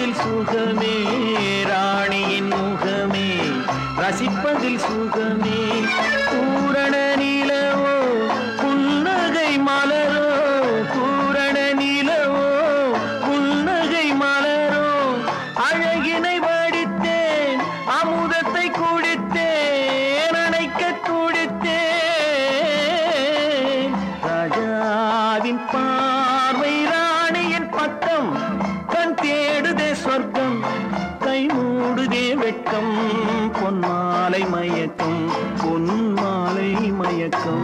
ரசிப்பதில் சுகமே ராணியின் முகமே ரசிப்பதில் சுகமே பூரண நிலவோ புன்னகை மலரோ பூரண நிலவோ புன்னகை மலரோ அழகினை வடித்தேன் அமுதத்தை குடித்தேன் அணைக்க துடித்தேன் ராஜாவின் பார்வை ராணியின் பக்கம் கண் தேடுதே சொர்க்கம் கை மூடுதே வெட்கம் பொன்மாலை மயக்கம் பொன்மாலை மயக்கம்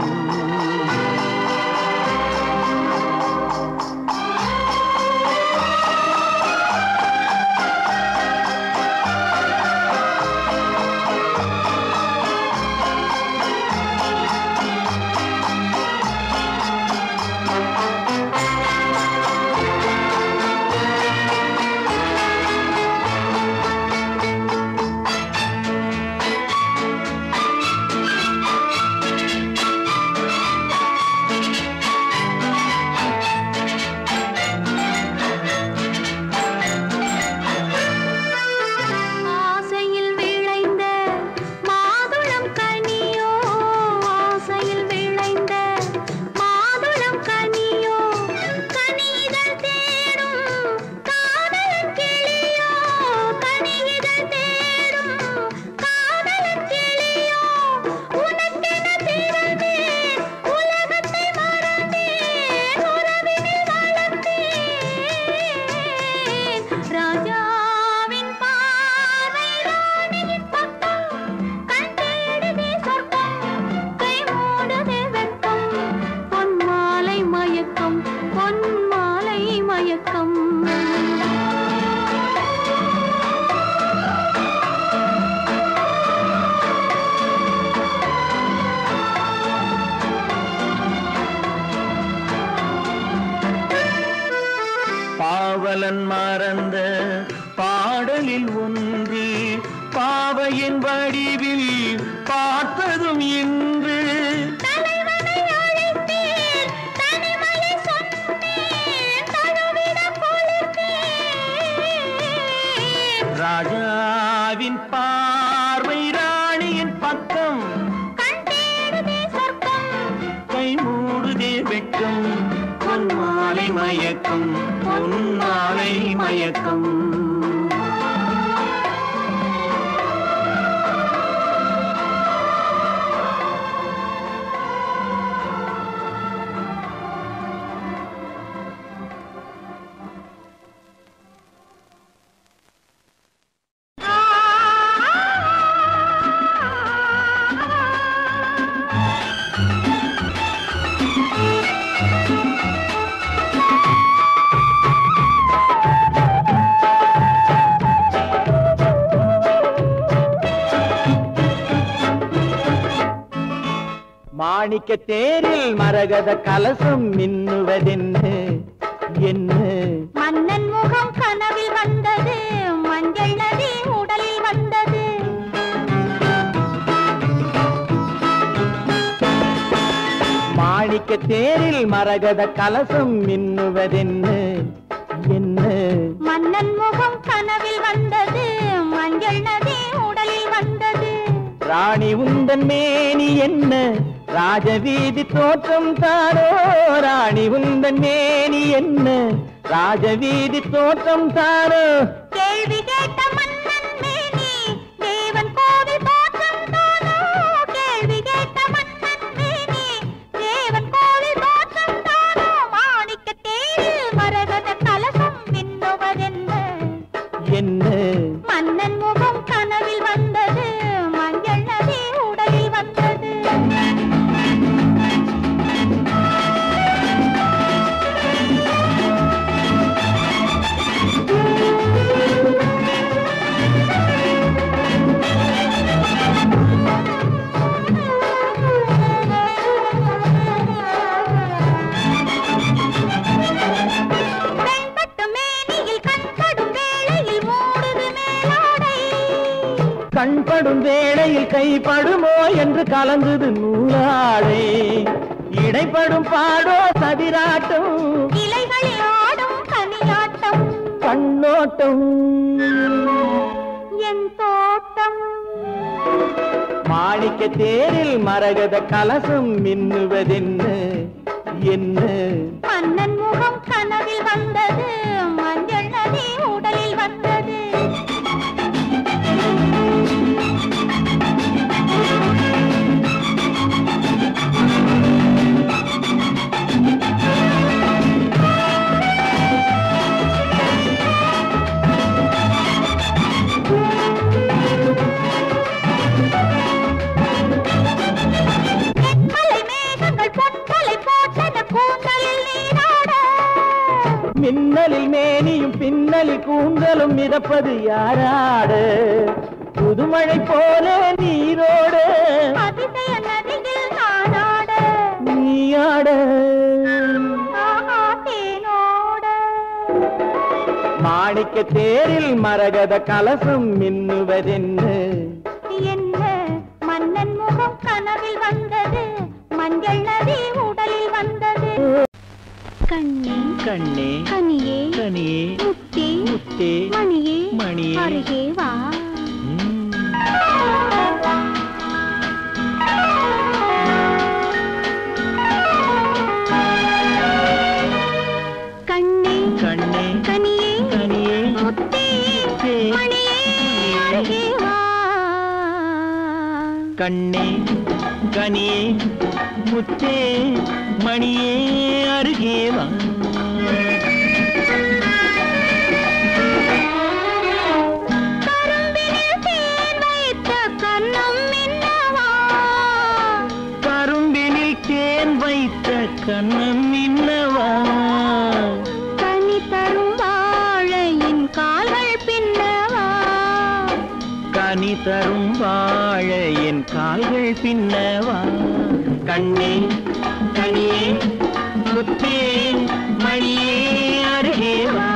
ஆசையில் விளைந்த மாதுளம் கனியோ ஆசையில் விளைந்த மாதுளம் கனியோ கனிதழ் தேடும் காதலன் கிளியோ கனிதழ் தேடும் காதலன் கிளியோ உனக்கென பிறந்தேன் உலகத்தை மறந்தேன் உறவினில் வளர்ந்தேன் ராஜாவின் பார்வை ராணியின் பக்கம் கண் தேடுதே சொர்க்கம் கை மூடுதே வெட்கம் பொன்மாலை மயக்கம் பொன்மாலை மயக்கம் பாவலன் மறந்த பாடலில் ஒன்று பாவையின் வடிவில் பார்த்ததும் இன்று தலைவனை அழைத்தேன் தனிமையை சொன்னேன் தழுவிட குளிர்ந்தேன் ராஜாவின் பார்வை ராணியின் பக்கம் கண் தேடுதே சொர்க்கம் கை மூடுதே வெட்கம் பொன்மாலை மயக்கம் பொன்மாலை மயக்கம் மாணிக்க தேரில் மரகத கலசம் மின்னுவதென்ன என்ன மன்னன் முகம் கனவில் வந்தது மஞ்சள் நதி உடலில் வந்தது மாணிக்க தேரில் மரகத கலசம் மின்னுவதென்ன என்ன மன்னன் முகம் கனவில் வந்தது மஞ்சள் நதி உடலில் வந்தது ராணி உந்தன் மேனி என்ன ராஜவீதி தோற்றம் தாரோ ராணி உந்தன் மேனி என்ன ராஜவீதி தோற்றம் தாரோ கேள்வி கேட்ட மன்னன் மேனி தேவன் கோவில் தோற்றம் தானோ கேள்வி கேட்ட மன்னன் மேனி தேவன் கோவில் தோற்றம் தானோ மாணிக்க தேரில் மரகத கலசம் மின்னுவதென்ன என்ன மன்னன் முகம் கனவில் வந்தது மஞ்சள் நதி உடலில் வந்தது வெண்பட்டு மேனியில் கண்படும் வேளையில் மூடுது மேலாடை கண்படும் வேளையில் கைப்படுமோ என்று கலந்தது நூலாடை இடைப்படும் பாடோ சதிராட்டம் இலைகளில் ஆடும் கனியாட்டம் கண்ணோட்டம் என் தோட்டம் மாணிக்க தேரில் மரகத கலசம் மின்னுவதென்ன என்ன மன்னன் முகம் கனவில் வந்தது மஞ்சள் நதி உடலில் வந்தது நெற்மலை மேகங்கள் பொன்மலை போட்டன கூந்தலில் நீராட மின்னலில் மேனியும் பின்னலில் கூந்தலும் மிதப்பது யாராட புதுமழை போல நீரோட அதிசய நதியில் நானாட நீயாட ஆஹா தேனோட மாணிக்க தேரில் மரகத கலசம் மின்னுவதென்ன என்ன மன்னன் முகம் கனவில் வந்தது மஞ்சள் நதி உடலில் வந்தது கண்ணே கண்ணே கனியே கனியே முத்தே முத்தே மணியே மணியே. அருகே வா ம். கண்ணே கண்ணே கனியே கனியே முத்தே முத்தே, மணியே அருகே வா கண்ணே கனியே முத்தே மணியே அருகே வா கரும்பினில் தேன் வைத்த கன்னம் மின்னவா கரும்பினில் தேன் வைத்த கண்ணன் மின்னவா கனி தரும் வாழையின் கால்கள் பின்னவா கனி தரும் வாழ என் கால்கள் பின்னவா கண்ணே கனியே முத்தே மணியே அருகே வா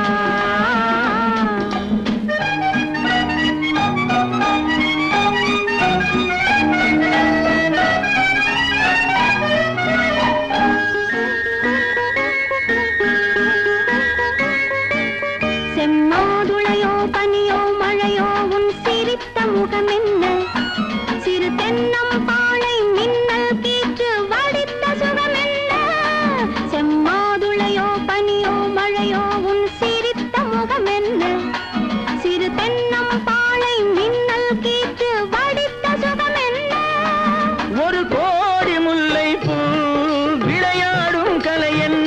செம்மாதுளையோ பனியோ மழையோ உன் சிரித்த முகம் என்ன சிறு தென்னம் பாழை மின்னல் கீற்று வடித்த சுகம் என்ன செம்மாதுளையோ பனியோ மழையோ உன் சிரித்த முகம் என்ன சிறு தென்னம் பாழை மின்னல் கீற்று வடித்த சுகம் என்ன ஒரு கோடி முல்லை பூ விளையாடும் கலை என்ன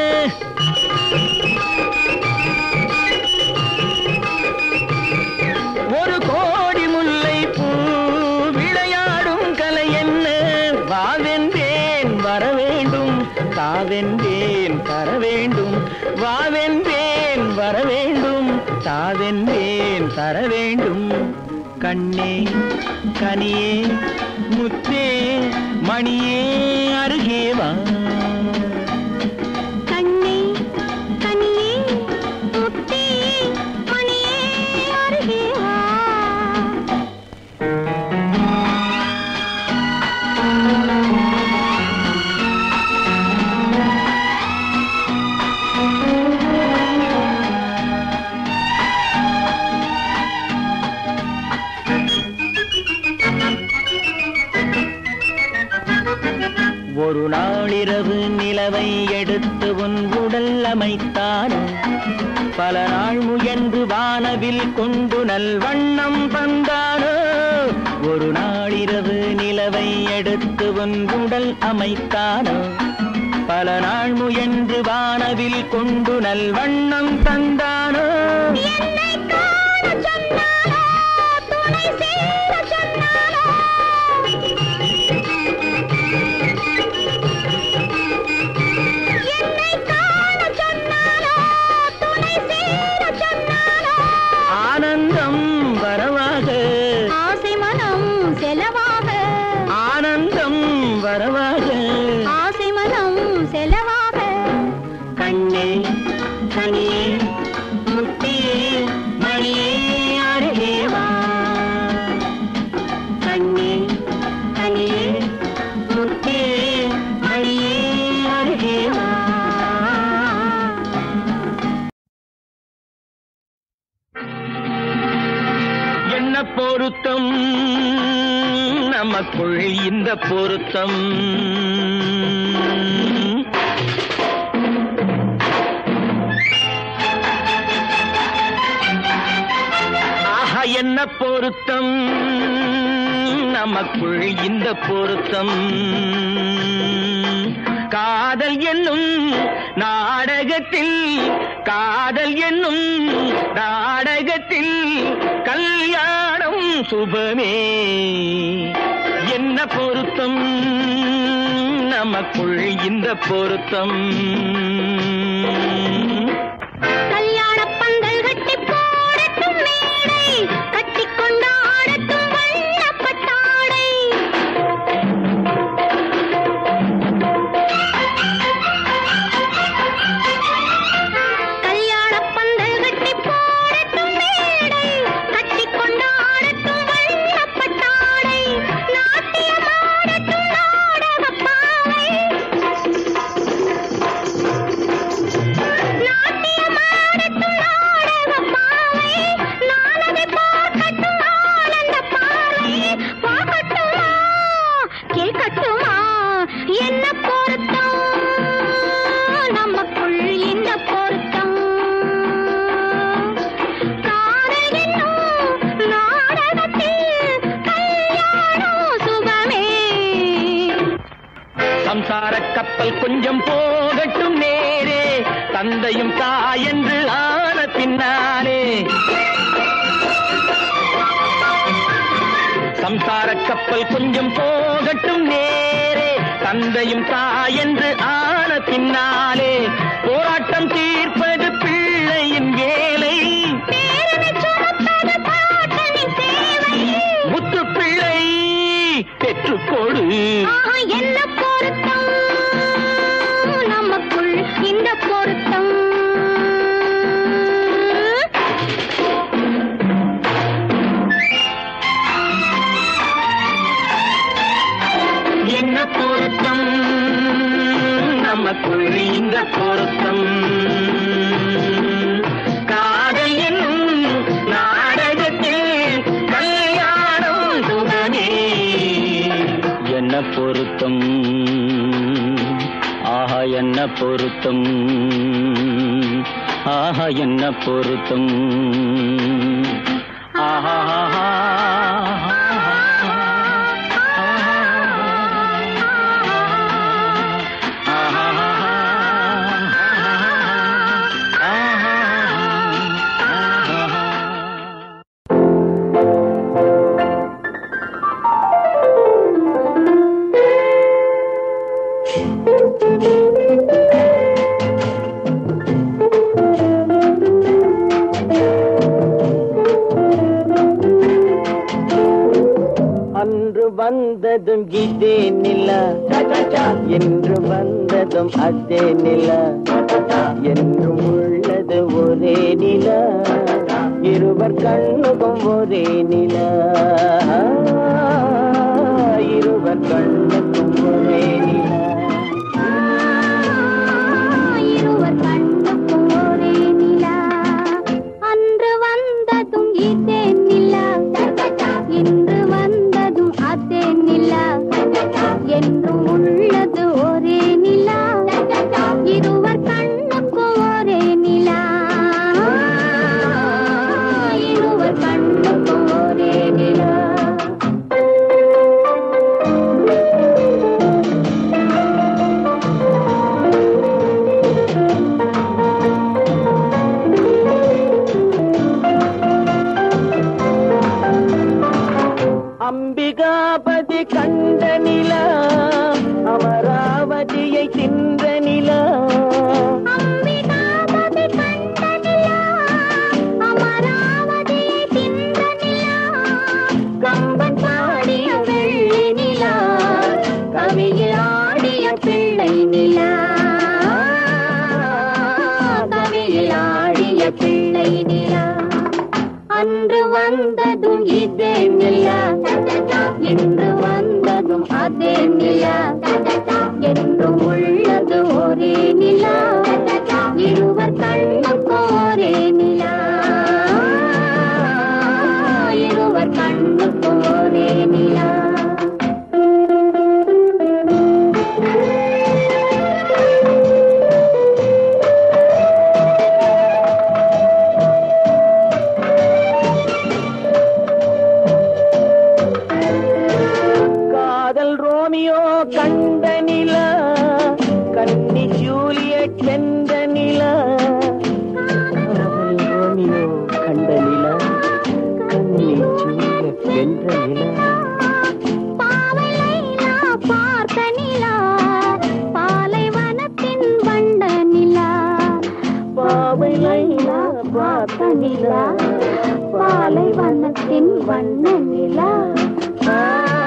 ஒரு கோடி முல்லை பூ விளையாடும் கலை என்ன வாவென்றேன் வர வேண்டும் தாவென்றேன் தர வேண்டும் வாவென்றேன் வர வேண்டும் தாவென்றேன் தர வேண்டும் கண்ணே கனியே முத்தே மணியே அருகே வா கண்ணே கனியே முத்தே மணியே அருகே வா ஒரு நாளிரவு நிலவை எடுத்து உன் உடல் அமைத்தானோ பல நாள் முயன்று வானவில் கொண்டு நல்வண்ணம் தந்தானோ ஒரு நாளிரவு நிலவை எடுத்து உன் உடல் அமைத்தானோ பல நாள் முயன்று வானவில் கொண்டு நல்வண்ணம் தந்தானோ என்னை காண சொன்னானோ துணை சேர சொன்னானோ என்னை காண சொன்னானோ துணை சேர சொன்னானோ ஆனந்தம் வரவாக ஆசை மனம் செலவாக ஆனந்தம் வரவாக ஆசை மனம் செலவாக கண்ணே கனியே முத்தே என்ன பொருத்தம் நமக்குள் இந்த பொருத்தம் ஆஹா என்ன பொருத்தம் நமக்குள் இந்த பொருத்தம் காதல் என்னும் நாடகத்தில் காதல் என்னும் நாடகத்தில் கல்யாணம் சுபமே என்ன பொருத்தம் நமக்குள் இந்த பொருத்தம் கல்யாண பந்தல் கட்டி போடட்டும் மேடை கட்டிக்கொண்டு ஆடட்டும் வண்ணப்பட்டாடை கல்யாண பந்தல் கட்டி போடட்டும் மேடை கட்டிக்கொண்டு ஆடட்டும் வண்ணப்பட்டாடை நாட்டியம் ஆடட்டும் நாடகப் பாவை நாட்டியமாடட்டும் நாடகப் பாவை. நானதை பார்க்கட்டும் ஆனந்தப் பார்வை. பார்க்கட்டுமா? கேட்கட்டுமா? என்ன பொருத்தம் நமக்குள் இந்த பொருத்தம் காதல் என்னும் நாடகத்தில் கல்யாணம் சுபமே சம்சார கப்பல் கொஞ்சம் போகட்டும் நேரே தந்தையும் தாயென்று ஆன பின்னாலே சம்சார கப்பல் கொஞ்சம் போகட்டும் நேரே தந்தையும் தாயென்று ஆன பின்னாலே போராட்டம் தீர்ப்பது பிள்ளையின் வேலை பேரனை சுமப்பது பாட்டனின் தேவை முத்து பிள்ளை பெற்றுக்கொடு ஆஹா, என்ன பொருத்தம் நமக்குள் இந்த பொருத்தம் என்ன பொருத்தம் நமக்குள் இந்த பொருத்தம் காதல் என்னும் நாடகத்தில் கல்யாணம் சுகமே என்ன பொருத்தம் ஆஹா என்ன பொருத்தம் ஆஹா என்ன பொருத்தம் ஆஹா அன்று வந்ததும் இதே நில என்று வந்ததும் அதே நில என்றும் உள்ளது ஒரே நில இருவர் கண்ணுக்கும் ஒரே நில இருவர் கண்ணுக்கும் ஒரே நில இருவர் கண்ணுக்கும் ஒரே நிலா அன்று வந்ததும் இதே நிலா இன்று வந்ததும் அதே நிலா என்றும் உள்ளது ஒரே நிலா இருவர் கண்ணுக்கும் ஒரே நிலா இருவர் கண்ணுக்கும் ஒரே நிலா அம்பிகாபதி கண்ட நிலா அமராவதியை தின்ற நிலா அம்பிகாபதி கண்ட நிலா அமராவதியை தின்ற நிலா கம்பன் பாடிய வெள்ளி நிலா கவியில் ஆடிய பிள்ளை நிலா கவியில் ஆடிய பிள்ளை நிலா அன்று வந்ததும் இதே நிலா இன்று வந்ததும் அதே நிலா என்றும் உள்ளது ஒரே நிலா இருவர் கண்ணுக்கும் ஒரே நிலா இருவர் கண்ணுக்கும் ஒரே நிலா காதல் ரோமியோ கண்ட நிலா கன்னி ஜூலியட் சென்ற நிலா காதல் ரோமியோ கண்ட நிலா கன்னி ஜூலியட் வென்ற நிலா பாவை லைலா பார்த்த நிலா பாலைவனத்தின் வண்ட நிலா பாவை லைலா பார்த்த நிலா பாலைவனத்தின் வண்ண நிலா ஆ,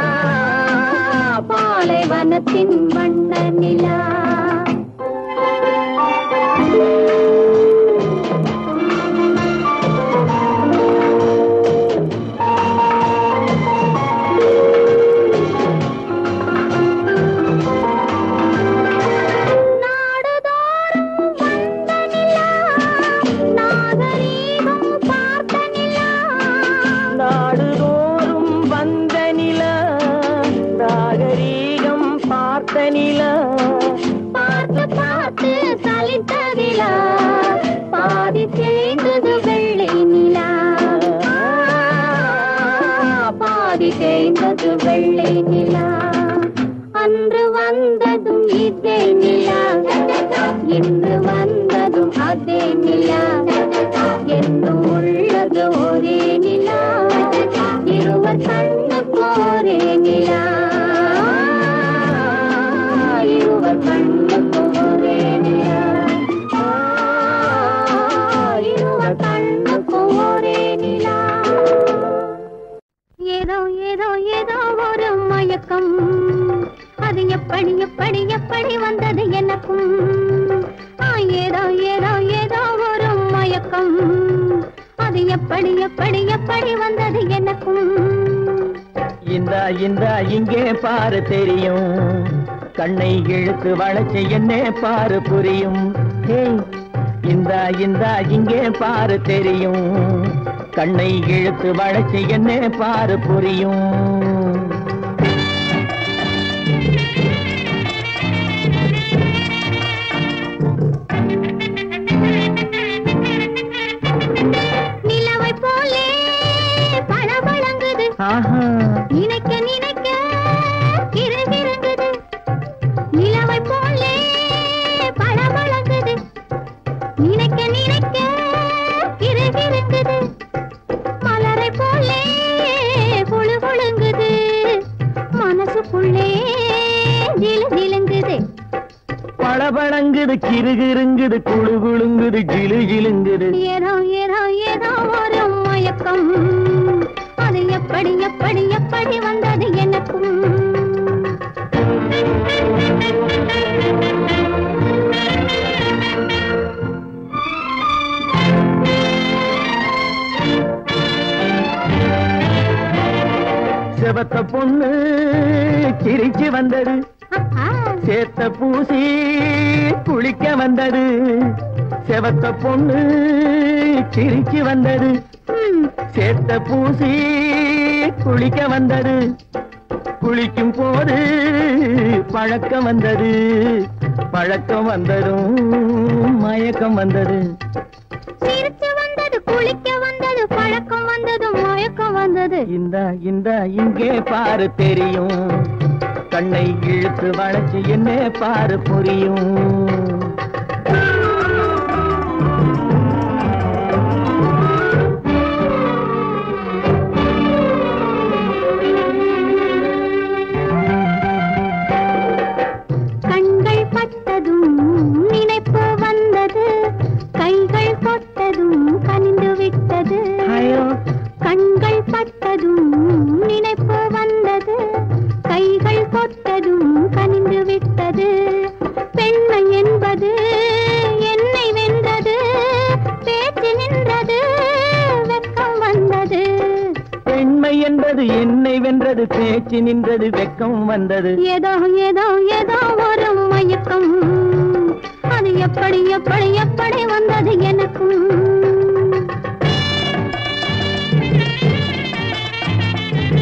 பாலைவனத்தின் வண்ண நிலா நாடுதோறும் வந்த நிலா நாகரீகம் பார்த்த நிலா நாடுதோறும் வந்த நிலா நாகரீகம் பார்த்த நிலா பார்த்து பார்த்து சலித்த நிலா பாதி தேய்ந்தது வெள்ளை நிலா பாதி தேய்ந்தது வெள்ளை நிலா அன்று வந்ததும் இதே நிலா இன்று வந்ததும் அதே நிலா என்றும் உள்ளது ஒரே நிலா இருவர் கண்ணுக்கு ஒரே நிலா இருவர் கண்ணுக்கு ஒரே நிலா இருவர் கண்ணுக்கு ஒரே நிலா ஏதோ ஏதோ ஏதோ ஒரு மயக்கம் அது எப்படி எப்படி எப்படி வந்தது எனக்கும் ஆ, ஏதோ ஏதோ ஏதோ ஒரு மயக்கம் அது எப்படி எப்படி எப்படி வந்தது எனக்கும் இந்த இந்த இங்கே பாரு தெரியும் கண்ணை இழுத்து வளைச்சு என்ன பாரு புரியும் ஏய், இந்த இந்த இங்கே பாரு தெரியும் கண்ணை இழுத்து வளைச்சு என்ன பாரு புரியும் நிலவை போலே பளபளங்குது ஆஹா நினைக்க நினைக்க கிருகிருங்குது நிலவை போலே பளபளங்குது நினைக்க நினைக்க கிருகிருங்குது மலரை போலே புழு புழுங்குது மனசுக்குள்ளே ஜிலு ஜிலுங்குது பளபளங்குது கிருகிருங்குது குழு குழுங்குது ஜிலு ஜிலுங்குது ஏதோ ஏதோ ஏதோ ஒரு மயக்கம் அது எப்படி எப்படி எப்படி வந்தது எனக்கும் செவத்த பொண்ணு சிரிச்சு வந்தது ஆஹா, சேத்த பூசி குளிக்க வந்தது செவத்த பொண்ணு சிரிச்சு வந்தது ம், சேத்த பூசி குளிக்க வந்தது குளிக்கும் போது பழக்கம் வந்தது பழக்கம் வந்ததும் மயக்கம் வந்தது சிரிச்சு வந்தது குளிக்க வந்தது பழக்கம் வந்தது மயக்கம் வந்தது இந்த இந்த இங்கே பாரு தெரியும் கண்ணை இழுத்து வளைச்சு என்ன பாரு புரியும் கண்கள் பட்டதும் நினைப்பு வந்தது கைகள் தொட்டதும் கனிந்து விட்டது ஐயோ கண்கள் பட்டதும் நினைப்பு வந்தது கைகள் தொட்டதும் கனிந்து விட்டது பெண்மை என்பது என்னை வென்றது பேச்சு நின்றது வெக்கம் வந்தது பெண்மை என்பது என்னை வென்றது பேச்சு நின்றது வெக்கம் வந்தது ஏதோ ஏதோ ஏதோ ஒரு மயக்கம் அது எப்படி எப்படி எப்படி வந்தது எனக்கும்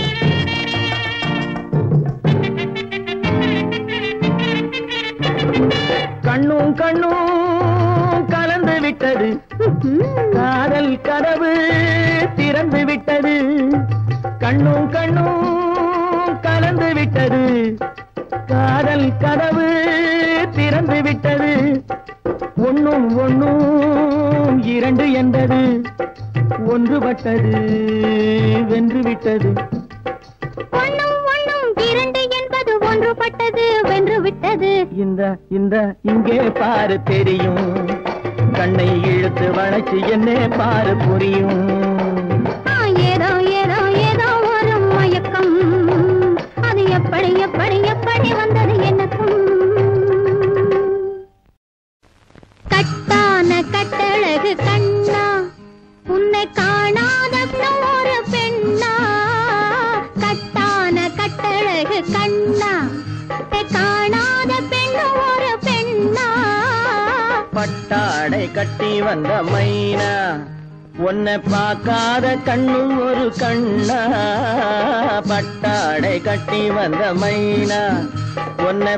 கதவு திறந்து விட்டது கண்ணும் கண்ணும் கலந்து விட்டது காதல் கதவு திறந்து விட்டது ஒண்ணும் ஒண்ணும் இரண்டு என்பது ஒன்றுபட்டது வென்று விட்டது ஒண்ணும் ஒண்ணும் இரண்டு என்பது ஒன்றுபட்டது வென்று விட்டது இந்த இந்த இங்கே பாரு தெரியும் கண்ணை இழுத்து வளைச்சு என்னே பாரு புரியும் ஆ, ஏதோ ஏதோ ஏதோ ஒரு மயக்கம் அது எப்படி எப்படி எப்படி வந்தது எனக்கும் கட்டான கட்டழகு கண்ணா உன்னை காணாத ஒரு பெண்ணா கட்டான கட்டழகு கண்ணா உன்னை காணாத பெண்ணு ஒரு பெண்ணா பட்டாடை கட்டி வந்த மைனா உன்னை பார்க்காத கண்ணும் ஒரு கண்ணா பட்டாடை கட்டி வந்த மைனா உன்னை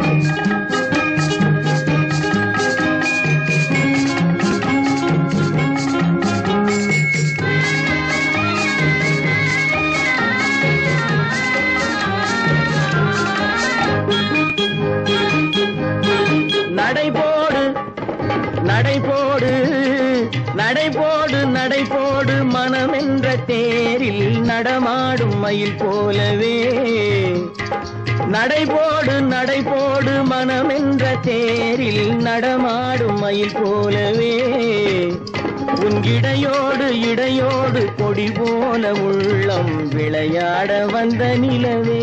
நடைபோடு நடைபோடு நடைபோடு நடைபோடு மனமென்ற தேரில் நடமாடும் மயில் போலவே நடைபோடு நடைபோடு மனமென்ற தேரில் நடமாடும் மயில் போலவே உன் இடையோடு இடையோடு கொடி போல உள்ளம் விளையாட வந்த நிலவே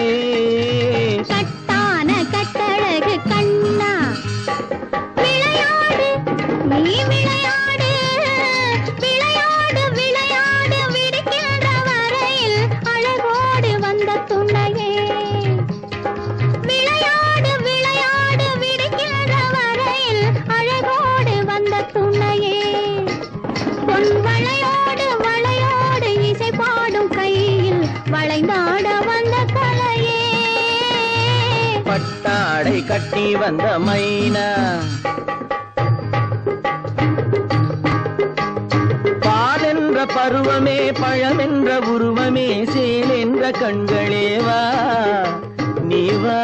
கட்டான கட்டழகு கண்ணா விளையாடு நீ விளையாடு விளையாடு விளையாடு விடுக்கின்ற வரையில் அழகோடு வந்த துணையே விளையாடு விளையாடு விடுக்கின்ற வரையில் அழகோடு வந்த துணையே பொன் வளையோடு வளையோடு இசை பாடும் கையில் வளைந்தாட வந்த கலையே பட்டாடை கட்டி வந்த மைனா பால் என்ற பருவமே பழம் என்ற உருவமே சேல் என்ற கண்களே வா நீ வா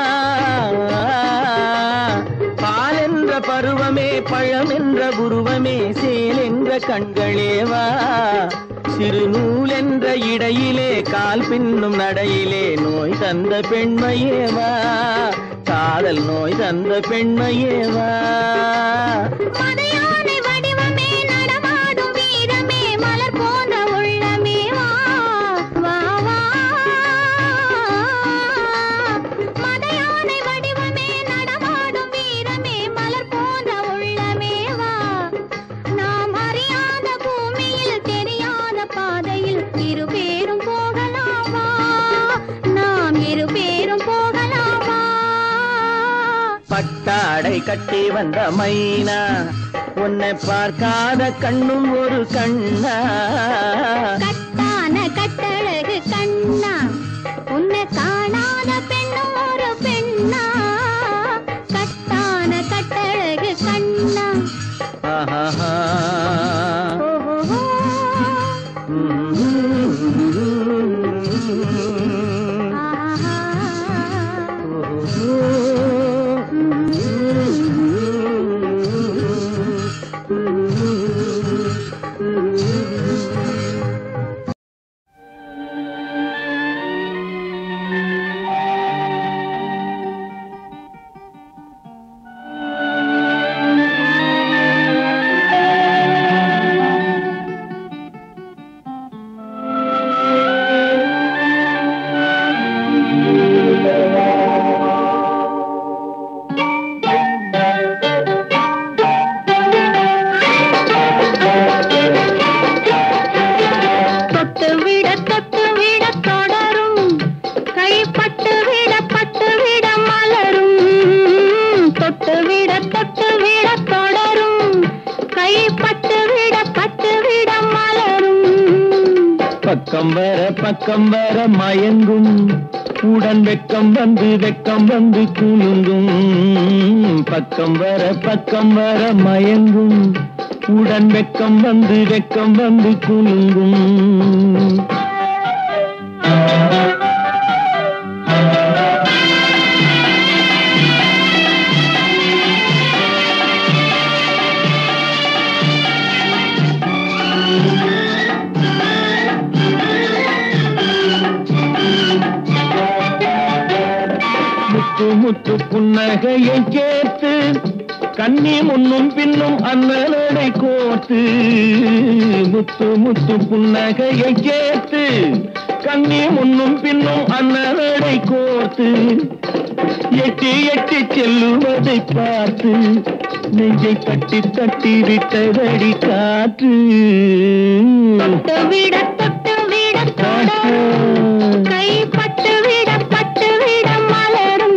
பால் என்ற பருவமே பழம் என்ற உருவமே சேல் என்ற கண்களே வா சிறுநூல் என்ற இடையிலே கால் பின்னும் நடையிலே நோய் தந்த பெண்மையே வா காதல் நோய் தந்த பெண்மையே வா மதையானை வடிவமே நடமாடும் வீரமே மலர் போன்ற உள்ளமே வா வா வா மதையானை வடிவமே நடமாடும் வீரமே மலர் போன்ற உள்ளமே வா நாம் அறியாத பூமியில் தெரியாத பாதையில் இரு பேரும் போகலாமா நாம் இரு பேரும் போகலாமா பட்டாடை கட்டி வந்த மைனா உன்னை பார்க்காத கண்ணும் ஒரு கண்ணா கட்டான கட்டழகு கண்ணா உன்னை காணாத பெண்ணும் ஒரு பெண்ணா கட்டான கட்டழகு கண்ணா ஆஹாஹா. ஓஹோ தொட்டு விட தொட்டு விட தொடரும் கைப்பட்டு விட பட்டு விட மலரும் தொட்டு விட தொட்டு விட தொடரும் கைப்பட்டு விட பட்டு விட மலரும் பக்கம் வர பக்கம் வர மயங்கும் உடன் வெக்கம் வந்து வெக்கம் வந்து குலுங்கும் பக்கம் வர பக்கம் வர மயங்கும் உடன் வெக்கம் வந்து வெக்கம் வந்து குலுங்கும் முத்து முத்து புன்னகையை கேட்டு கண்ணி முன்னும் பின்னும் அண்ணனடை கோர்த்து முத்து முத்து புன்னகையை கேட்டு கண்ணி முன்னும் பின்னும் அண்ணனடை கோர்த்து எட்டி எட்டி செல்லுவதை பார்த்து நெஞ்சை தட்டி தட்டி விட்டதடி காற்று தொட்டு விட தொட்டு விட தொட கை பட்டு விட பட்டு விட மலரும்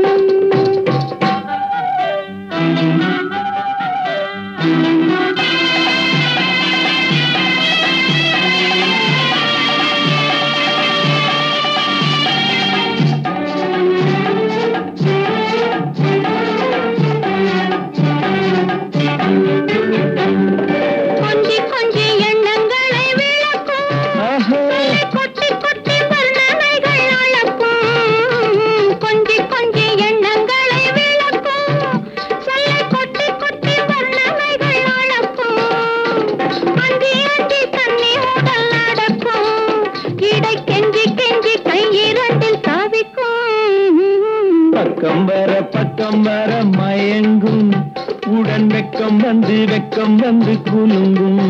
கொஞ்சி கொஞ்சி எண்ணங்களை விளக்கும் ஆஹா. கொட்டி கொட்டி வர்ணனைகள் அளக்கும் கொஞ்சி கொஞ்சி எண்ணங்களை விளக்கும் சொல்ல கொட்டி கொட்டி வர்ணனைகள் அளக்கும் அந்தி அந்தி தண்ணி உடல் நடக்கும் இடை கெஞ்சி கெஞ்சி கையிரண்டில் தவிக்கும் பக்கம் வர பக்கம் வர மயங்கும் உடன் வெக்கம் வந்து வெக்கம் வந்து குலுங்கும்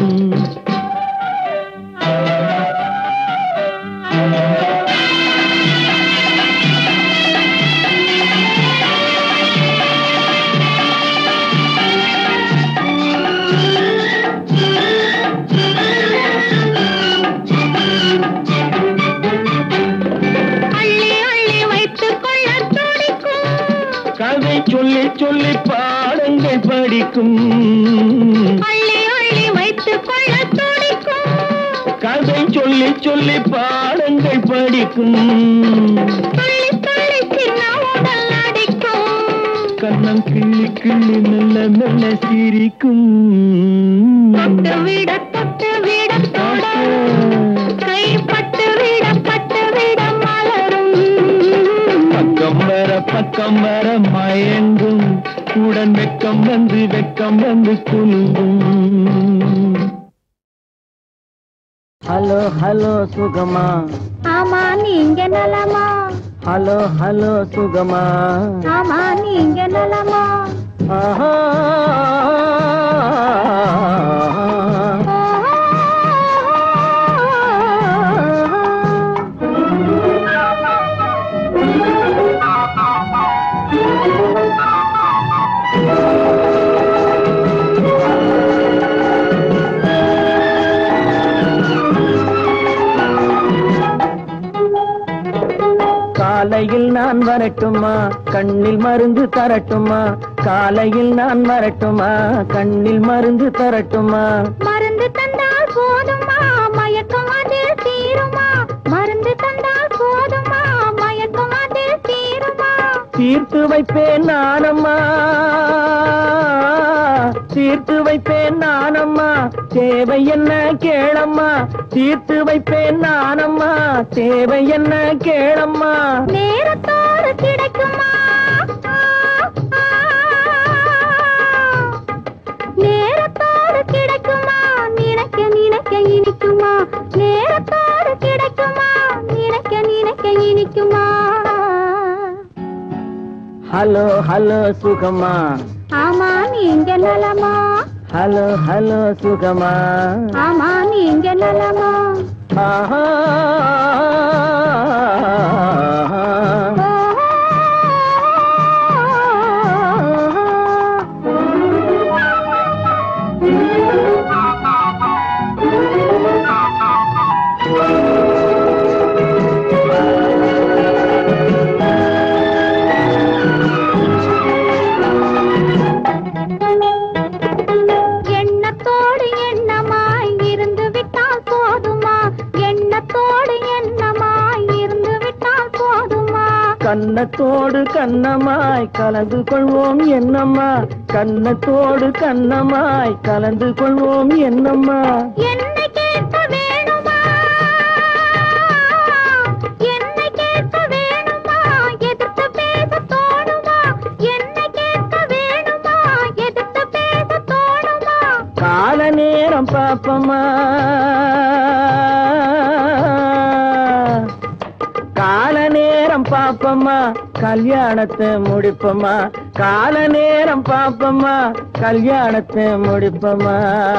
அள்ளி அள்ளி வைத்துக் கொள்ள துடிக்கும் கதை சொல்லி சொல்லி பாடங்கள் படிக்கும் அள்ளி அள்ளி வைத்துக் கொள்ள துடிக்கும் கதை சொல்லி சொல்லி பாடங்கள் படிக்கும் துள்ளி துள்ளி சின்ன உடல் அடிக்கும் கண்ணம் கிள்ளி கிள்ளி மெல்ல மெல்ல சிரிக்கும் தொட்டு விட தொட்டு விட தொட கை பட்டு விட பட்டு விட மலரும் பக்கம் வர பக்கம் வர மயங்கும் உடன் வெக்கம் வந்து வெக்கம் வந்து குலுங்கும் ஹலோ ஹலோ சுகமா ஆமா நீங்க நலமா ஹலோ ஹலோ சுகமா ஆமா நீங்க நலமா ஆஹா காலையில் நான் வரட்டுமா கண்ணில் மருந்து தரட்டுமா காலையில் நான் வரட்டுமா கண்ணில் மருந்து தரட்டுமா மருந்து தந்தால் போதுமா மயக்கம் அதில் தீருமா மருந்து தந்தால் போதுமா மயக்கம் அதில் தீருமா தீர்த்து வைப்பேன் நானம்மா தீர்த்து வைப்பேன் நானம்மா தேவை என்ன கேளம்மா தீர்த்து வைப்பேன் நானம்மா தேவை என்ன கேளம்மா நேரத்தோடு கிடைக்குமா நேரத்தோடு கிடைக்குமா நினைக்க நினைக்க இனிக்குமா நேரத்தோடு கிடைக்குமா நினைக்க நினைக்க இனிக்குமா ஹலோ ஹலோ சுகமா ஆமா நீங்க நலமா ஹலோ ஹலோ சுகமா ஆமா நீங்க நலமா ஆஹா எண்ணத்தோடு எண்ணமாய் இருந்து விட்டால் போதுமா எண்ணத்தோடு கன்னத்தோடு கண்ணமாய் கலந்து கொள்வோம் என்னம்மா கன்னத்தோடு கண்ணமாய் கலந்து கொள்வோம் என்னம்மா என்னை கேட்க வேணுமா என்னை கேட்க வேணுமா எதிர்த்து பேச தோணுமா என்னை கேட்க வேணுமா எதிர்த்து பேச தோணுமா கால நேரம் பாப்பம்மா கால நேரம் பாப்பம்மா கல்யாணத்தை முடிப்பம்மா கால நேரம் பாப்பம்மா கல்யாணத்தை முடிப்பம்மா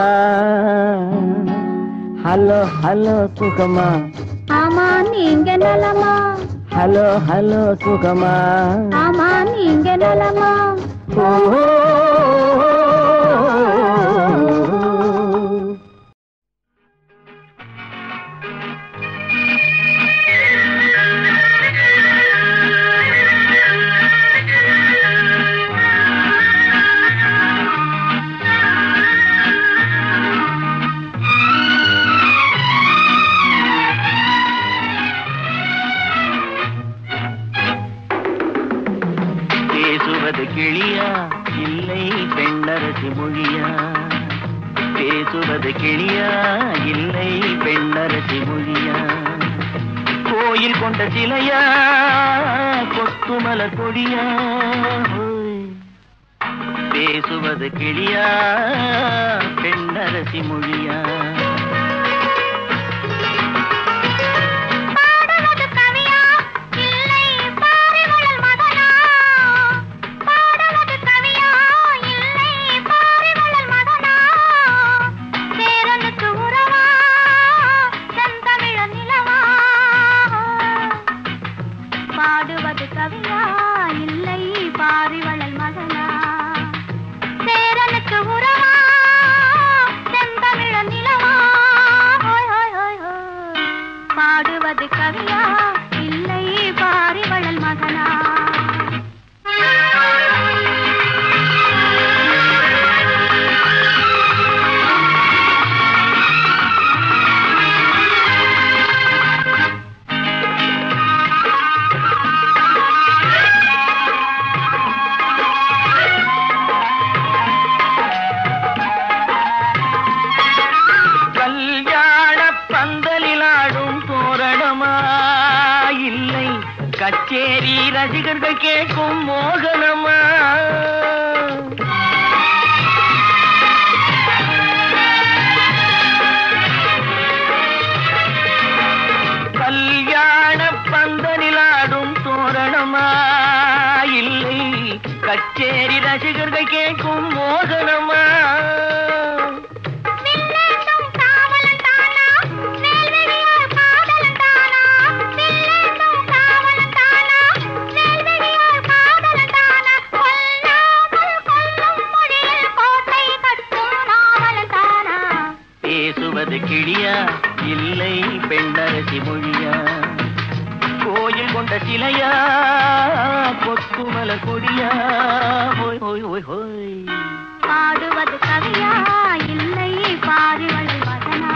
ஹலோ ஹலோ சுகமா ஆமா நீங்க நலமா ஹலோ ஹலோ சுகமா ஆமா நீங்க நலமா ஓ பேசுவது கிளியா இல்லை பெண்ணரசி மொழியா பேசுவது கிளியா இல்லை பெண்ணரசி மொழியா கோயில் கொண்ட சிலையா கொத்துமல கொடியா ஹோய். பேசுவது கிளியா பெண்ணரசி மொழியா பாடுவது கவியா இல்லை பாரிவளல் மகனா பாடுவது கவியா இல்லை பாரிவளல் மகனா சேரனுக்கு உறவா செந்தமிழ நிலவா பாடுவது கவியா இல்லை பாரிவளல் மகனா சேரனுக்கு உறவா செந்தமிழ நிலவா ஹோய் ஹோய் ஹோய் ஹோய் பாடுவது கவியா இல்லை பாரிவளல் மகனா கல்யாண பந்தலில் ஆடும் தோரணமா இல்லை கச்சேரி ரசிகர்கள் கேட்கும் மோகனமா கல்யாண பந்தலில் ஆடும் தோரணமா இல்லை கச்சேரி ரசிகர்கள் கேட்கும் மோகனமா வில்லேந்தும் காவலன் தானா வேல்வெளியார் காதலன் தானா வில்லேந்தும் காவலன் தானா வேல்வெளியார் காதலன் தானா கொல்லாமல் கொல்லும் மொழியில் கோட்டை கட்டும் நாவலன் தானா பேசுவது கிளியா இல்லை பெண்ணரசி மொழியா கோயில் கொண்ட சிலையா கொத்துமல கொடியா ஹோய் ஹோய் ஹோய் ஹோய் பாடுவது கவியா இல்லை பாரிவளல் மகனா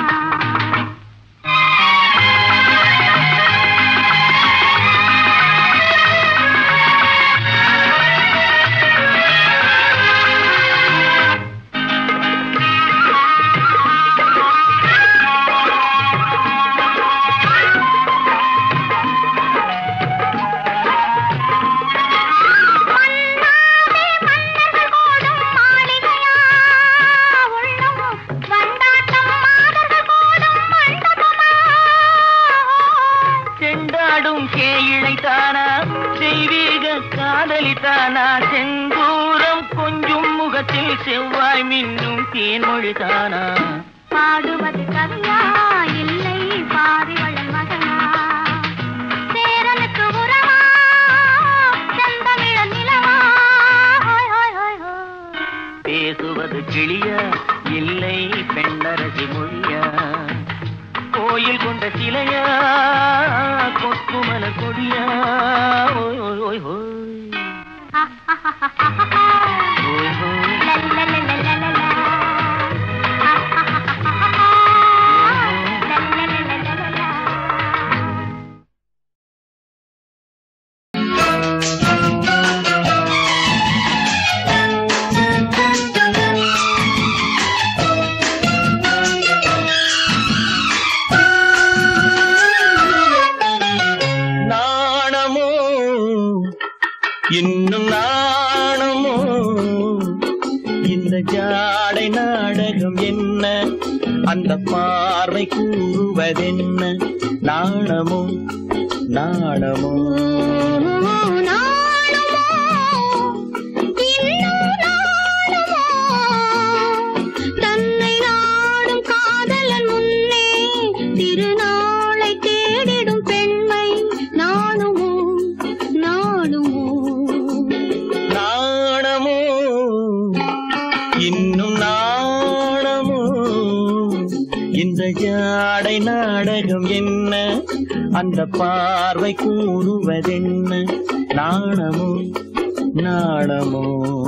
மன்னாதே மன்னர்கள் கூடும் மாளிகையா உள்ளம் வண்டாட்டம் மாதர்கள் கூடும் மண்டபமா செண்டாடும் கேயிழை தானா தெய்வீக காதலி தானா செந்தூரம் கொஞ்சும் முகத்தில் செவ்வாய் மின்னும் தேன்மொழி தானா பாடுவது கவியா இல்லை பாரிவளன் மகனா சேரனுக்கு உறவா செந்தமிழ நிலவா ஹோய் ஹோய் ஹோய் ஹோய் பேசுவது கிளியா இல்லை பெண்ணரசி மொழியா கோயில் கொண்ட சிலையா கொத்துமல கொடியா ஓய் ஓய் ஓய் ஓய் ஓய் ஓய் La பார்வை கூறுவதென்ன நாணமோ நாணமோ நாணுமோ இன்னும் நாணுமோ தன்னை நாடும் காதலன் முன்னே திருநாளை தேடிடும் பெண்மை நாணுமோ நாணுமோ நாணமோ இன்னும் நாணமோ இந்த ஜாடை நாடகம் என்ன அந்த பார்வை கூறுவதென்ன நாணமோ நாணமோ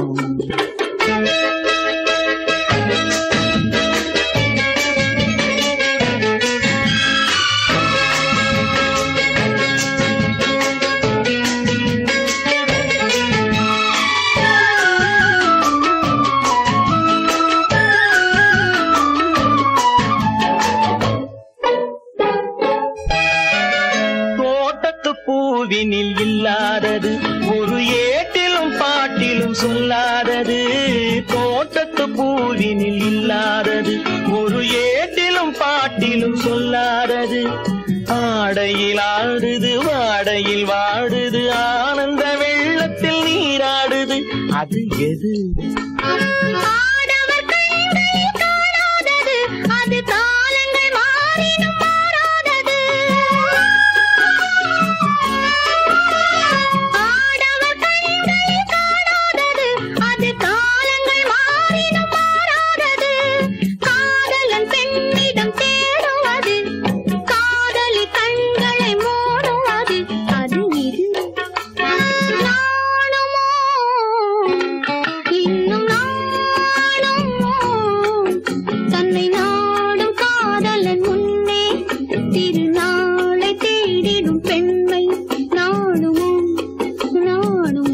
தோட்டத்து பூவினில் இல்லாதது ஒரு ஏட்டிலும் பாட்டிலும் சொல்லாதது தோட்டத்து பூவினில் இல்லாதது ஒரு ஏட்டிலும் பாட்டிலும் சொல்லாதது ஆடையில் ஆடுது வாடையில் வாடுது ஆனந்த வெள்ளத்தில் நீராடுது அது எது ஆடவர் கண்களில் காணாதது அது காலங்கள் மாறினும் மாறாதது ஆடவர் கண்களில் காணாதது அது காலங்கள் மாறினும் மாறாதது காதலன் பெண்ணிடம் தேடுவது காதலி கண்களை மூடுவது அது இது நாணுமோ இன்னும் நாணுமோ தன்னை நாடும் காதலன் முன்னே திருநாளை தேடிடும் பெண்மை நாணுமோ நாணுமோ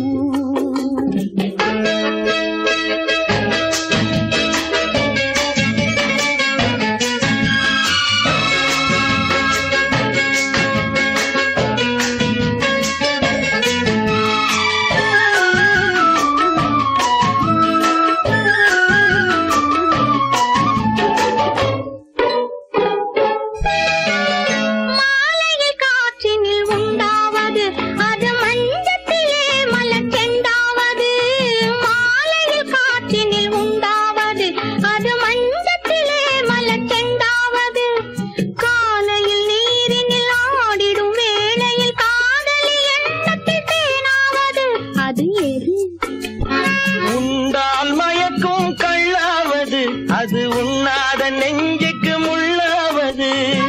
மாலையில் காற்றினில் உண்டாவது அது மஞ்சத்திலே மலர் செண்டாவது மாலையில் காற்றினில் உண்டாவது அது மஞ்சத்திலே மலர் செண்டாவது காலையில் நீரினில் ஆடிடும் வேளையில் காதலி எண்ணத்தில் தேனாவது அது எது உண்டால் மயக்கும் கள்ளாவது அது உண்ணாத நெஞ்சுக்கு முள்ளாவது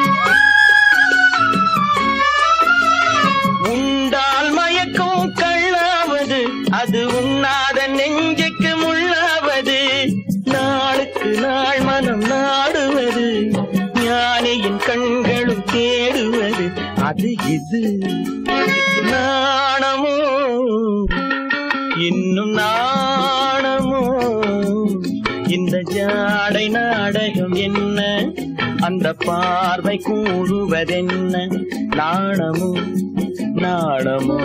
உண்டால் மயக்கும் கள்ளாவது அது உண்ணாத நெஞ்சுக்கு முள்ளாவது நாளுக்கு நாள் மனம் நாடுவது ஞானியின் கண்களும் தேடுவது அது இது நாணமோ இன்னும் நாணமோ இந்த ஜாடை நாடகம் என்ன அந்த பார்வை கூறுவதென்ன நாணமோ நாணமோ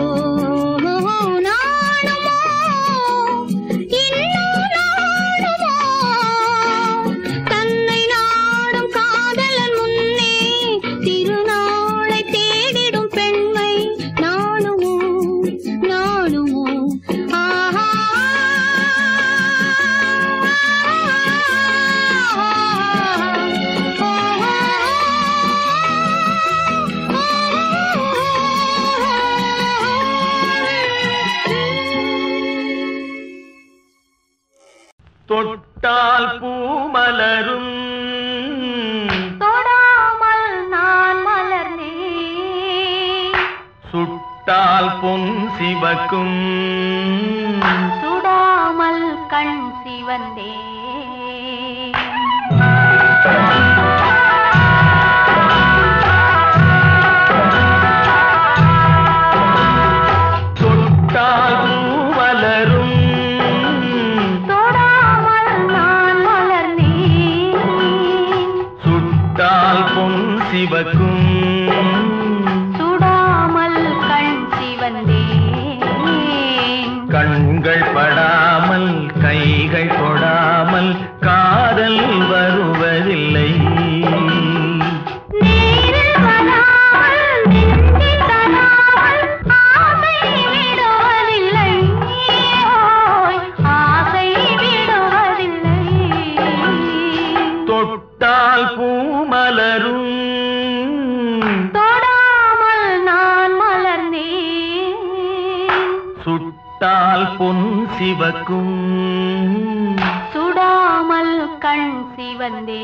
நாணுமோ இன்னும் நாணுமோ தன்னை நாடும் காதலன் முன்னே திருநாளை தேடிடும் பெண்மை நாணுமோ நாணுமோ ஆஹா தொட்டால் பூமலரும் தொடாமல் நான் மலர்ந்தேன் சுட்டால் பொன் சிவக்கும் சுடாமல் கண் சிவந்தே தொட்டால் பூமலரும் தொடாமல் நான் மலர்ந்தேன் சுட்டால் பொன் சிவக்கும் சுடாமல் கண் சிவந்தேன் கண்கள் படாமல் கைகள் தொடாமல் காதல் வருவதில்லை பொன் சிவக்கும் சுடாமல் கண் சிவந்தே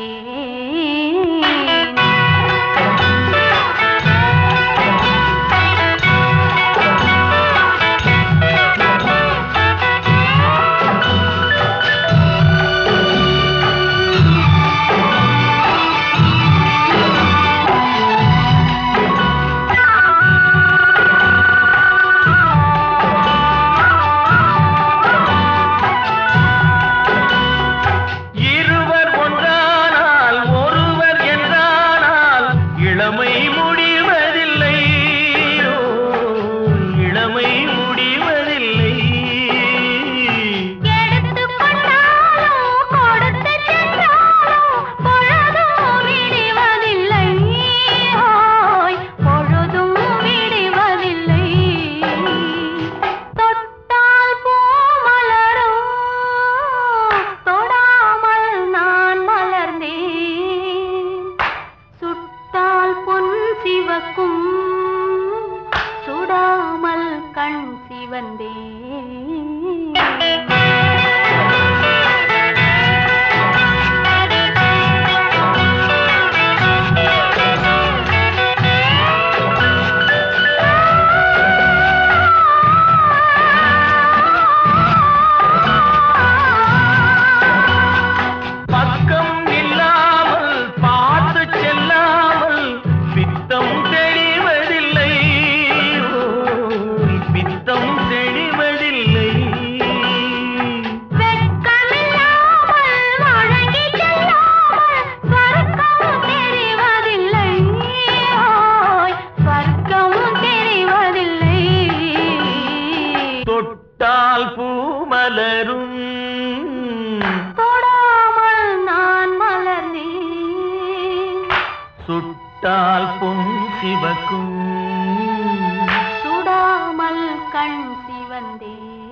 இருவர் ஒன்றானால் ஒருவர் என்றானால் இளமை முடிவதில்லை ஓ, இளமை முடிவதில்லை எடுத்து கொண்டாலும் கொடுத்து சென்றாலும் பொழுதும் விடுவதில்லை ஓய் பொழுதும் விடுவதில்லை தொட்டால் பூ மலரும் தொடாமல் நான் மலர்ந்தேன் சுட்டால் பொன் சிவக்கும் சுடாமல் கண் பக்கம் இல்லாமல் பார்த்து செல்லாமல் பித்தம் தெளிவதில்லை ஓ, பித்தம் தெளிவதில்லை வெட்கமில்லாமல் வழங்கிச் செல்லாமல் சொர்க்கம் தெரிவதில்லை ஓய் சொர்க்கம் தெரிவதில்லை தொட்டால் பூ மலரும் தொடாமல் நான் மலர்ந்தேன் சுட்டால் பொன் சிவக்கும் சுடாமல் கண் சிவந்தே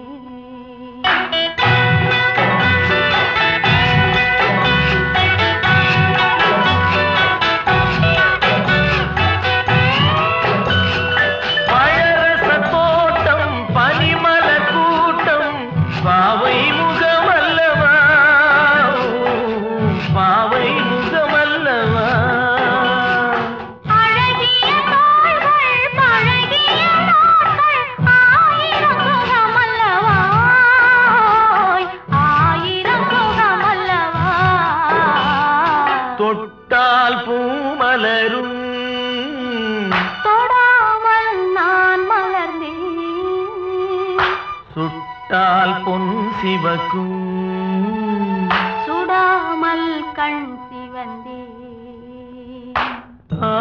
பழரச தோட்டம் பனிமல கூட்டம் பாவை முகமல்லவா பாவை முகமல்லவா அழகிய தோள்கள் பழகிய நாட்கள் ஆயிரம் முகமல்லவா ஆயிரம் முகமல்லவா தொட்டால் பூ மலரும் தொடாமல் நான் மலர்ந்தேன் சுட்டால் பொன் சிவக்கும் சுடாமல் கண் சிவந்தே ஆ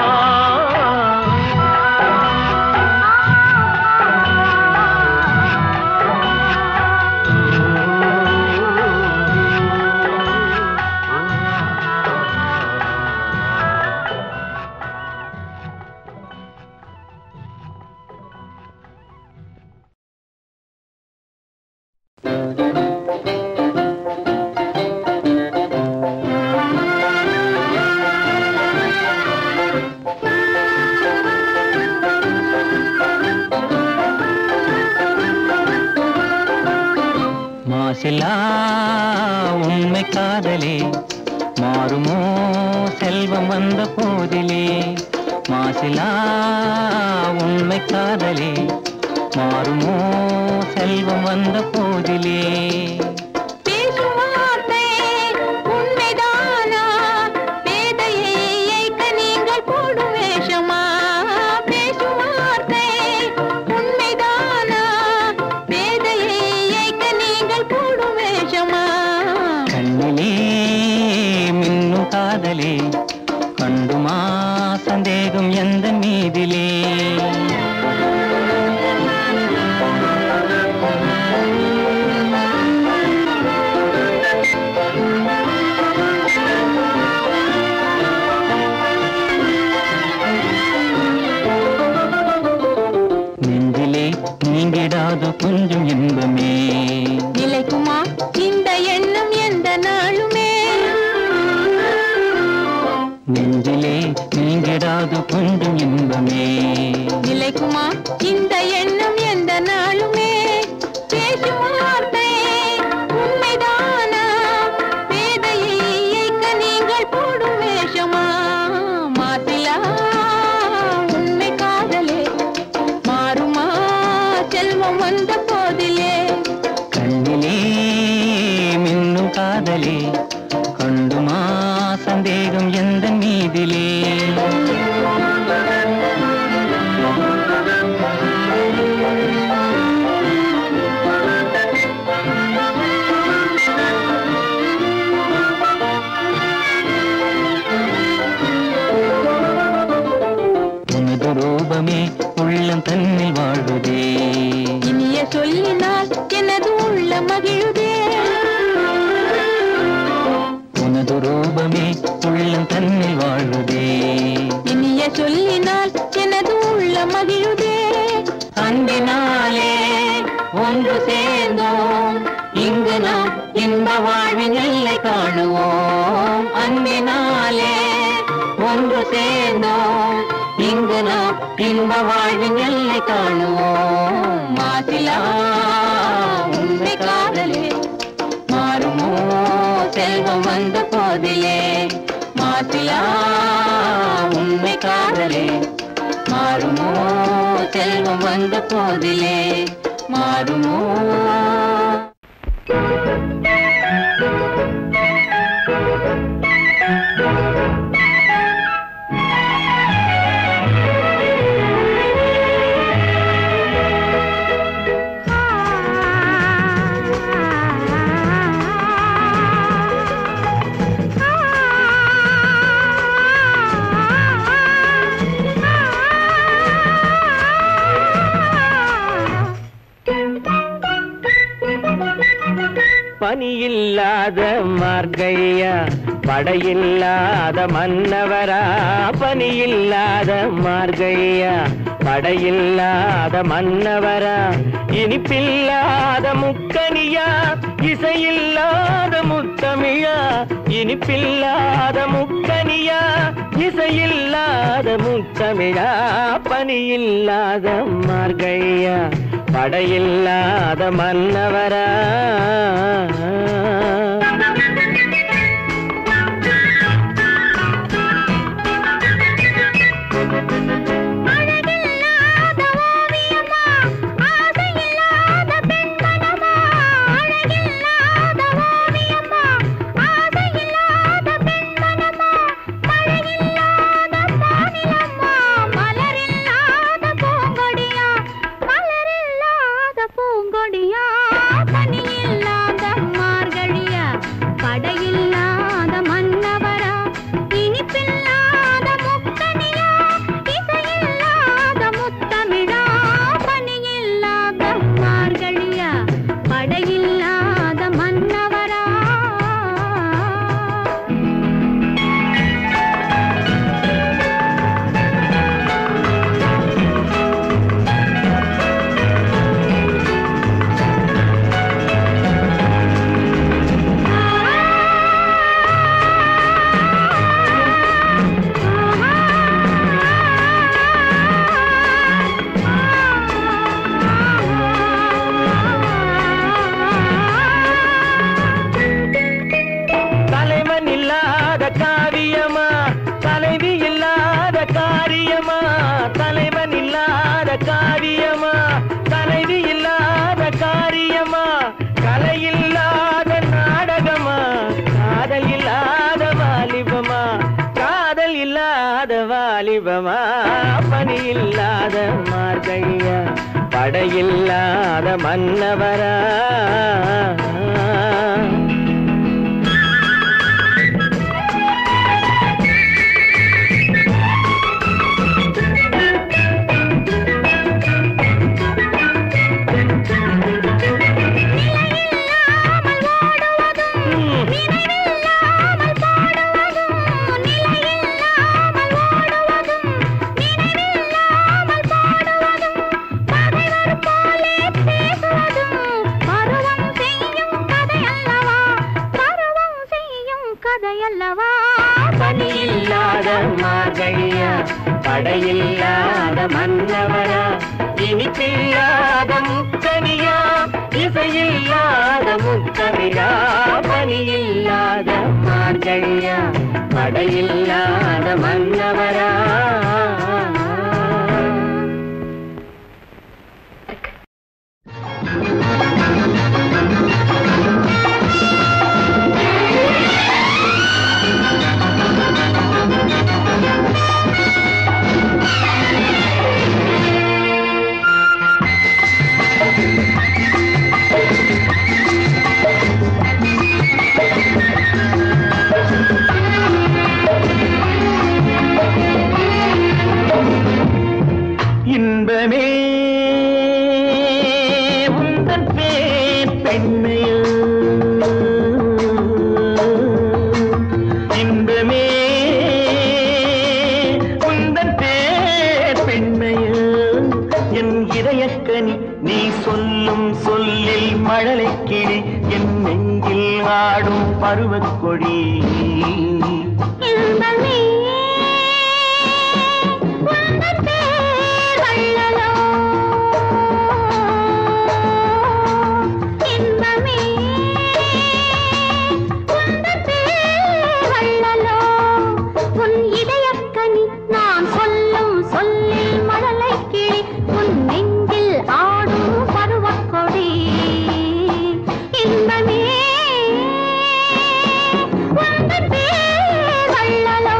மாசிலா உண்மை காதலே மாறுமோ செல்வம் வந்த போதிலே மாசிலா உண்மை காதலே மாறுமோ செல்வம் வந்த போதிலே பேசும் வார்த்தை உண்மைதானா பேதையை ஏய்க்க நீங்கள் போடும் வேஷமா பேசும் வார்த்தை உண்மைதானா பேதையை ஏய்க்க நீங்கள் போடும் வேஷமா கண்ணிலே மின்னும் காதலே கண்டுமா சந்தேகம் எந்த மீதிலே நெஞ்சிலே நீங்கிடாத கொஞ்சம் இன்பமே நிலைக்குமா இந்த எண்ணம் எந்த நாளுமே நெஞ்சிலே நீங்கிடாத கொஞ்சம் இன்பமே நிலைக்குமா இந்த எண்ணம் எந்த நாளுமே பேசும் பேசும் வார்த்தை உண்மைதானா பேதையை இயக்க நீங்கள் போடும் வேஷமா மாசிலா உண்மை காதலே மாறுமா செல்வம் வந்த போதிலே கண்ணிலே மின்னும் காதலே கொண்டுமா சந்தேகம் எந்த மீதிலே உனது ரூபமே உள்ளம் தன்னில் வாழ்வதே இனிய சொல்லினால் எனது உள்ள மகிழுதே உனது ரூபமே உள்ளம் தன்னில் வாழ்வதே இனிய சொல்லினால் எனது உள்ள மகிழுதே அன்பினாலே ஒன்று சேர்ந்தோம் இங்கு நாம் இன்ப வாழ்வின் எல்லை காணுவோம் அன்பினாலே ஒன்று சேர்ந்தோம் இங்கு நாம் இன்ப வாழ்வின் எல்லை காணுவோம் மாசிலா உண்மை காதலே மாறுமோ செல்வம் வந்த போதிலே மாசிலா உண்மை காதலே மாறுமோ செல்வம் வந்த போதிலே மாறுமோ பனியில்லாத மார்கையா படையில்லாத மன்னவரா பனியில்லாத மார்கையா படையில்லாத மன்னவரா இனிப்பில்லாத முக்கனியா இசையில்லாத முத்தமிழா இனிப்பில்லாத முக்கனியா இசையில்லாத முத்தமிழா பனியில்லாத மார்கையா படையில்லாத மன்னவரா அழகில்லாத ஓவியமா ஆசையில்லாத பெண்மனமா அழகில்லாத ஓவியமா ஆசையில்லாத பெண்மனமா மழையில்லாத பானிலம்மா மலரில்லாத பூங்கொடியா மலரில்லாத பூங்கொடியா பனியில்லாத மார்கழியா படையில்லாத மன்னவரா இனிப்பில்லாத முக்கனியா இசையில்லாத முத்தமிழா பனியில்லாத மார்கழியா படையில்லாத மன்னவரா தலைவன் இல்லாத காரியமா தலைவி இல்லாத காரியமா தலைவன் இல்லாத காரியமா தலைவி இல்லாத காரியமா கலை இல்லாத நாடகமா காதல் இல்லாத வாலிபமா காதல் இல்லாத வாலிபமா பணி இல்லாத மார்கையா படையில்லாத மன்னவரா கதையல்லவா பணியில்லாத மார்கழியா படையில்லாத மன்னவரா இனிப்பில்லாத முக்கனியா இசையில்லாத முத்தமிழா பனியில்லாத மார்கழியா படையில்லாத மன்னவரா இன்பமே உந்தன் பேர் பெண்மையோ இன்பமே உந்தன் பேர் பெண்மையோ என் இதயக்கனி நீ சொல்லும் சொல்லில் மழலை கிளி என் நெஞ்சில் ஆடும் பருவக் கொடி இன்பமே உந்தன் பேர் வள்ளலோ இன்பமே உந்தன் பேர் வள்ளலோ உன் இதயக்கனி நான் சொல்லும் சொல்லில் மழலை கிளி உன் நெஞ்சில் ஆடும் பருவக் கொடி இன்பமே உந்தன் பேர் வள்ளலோ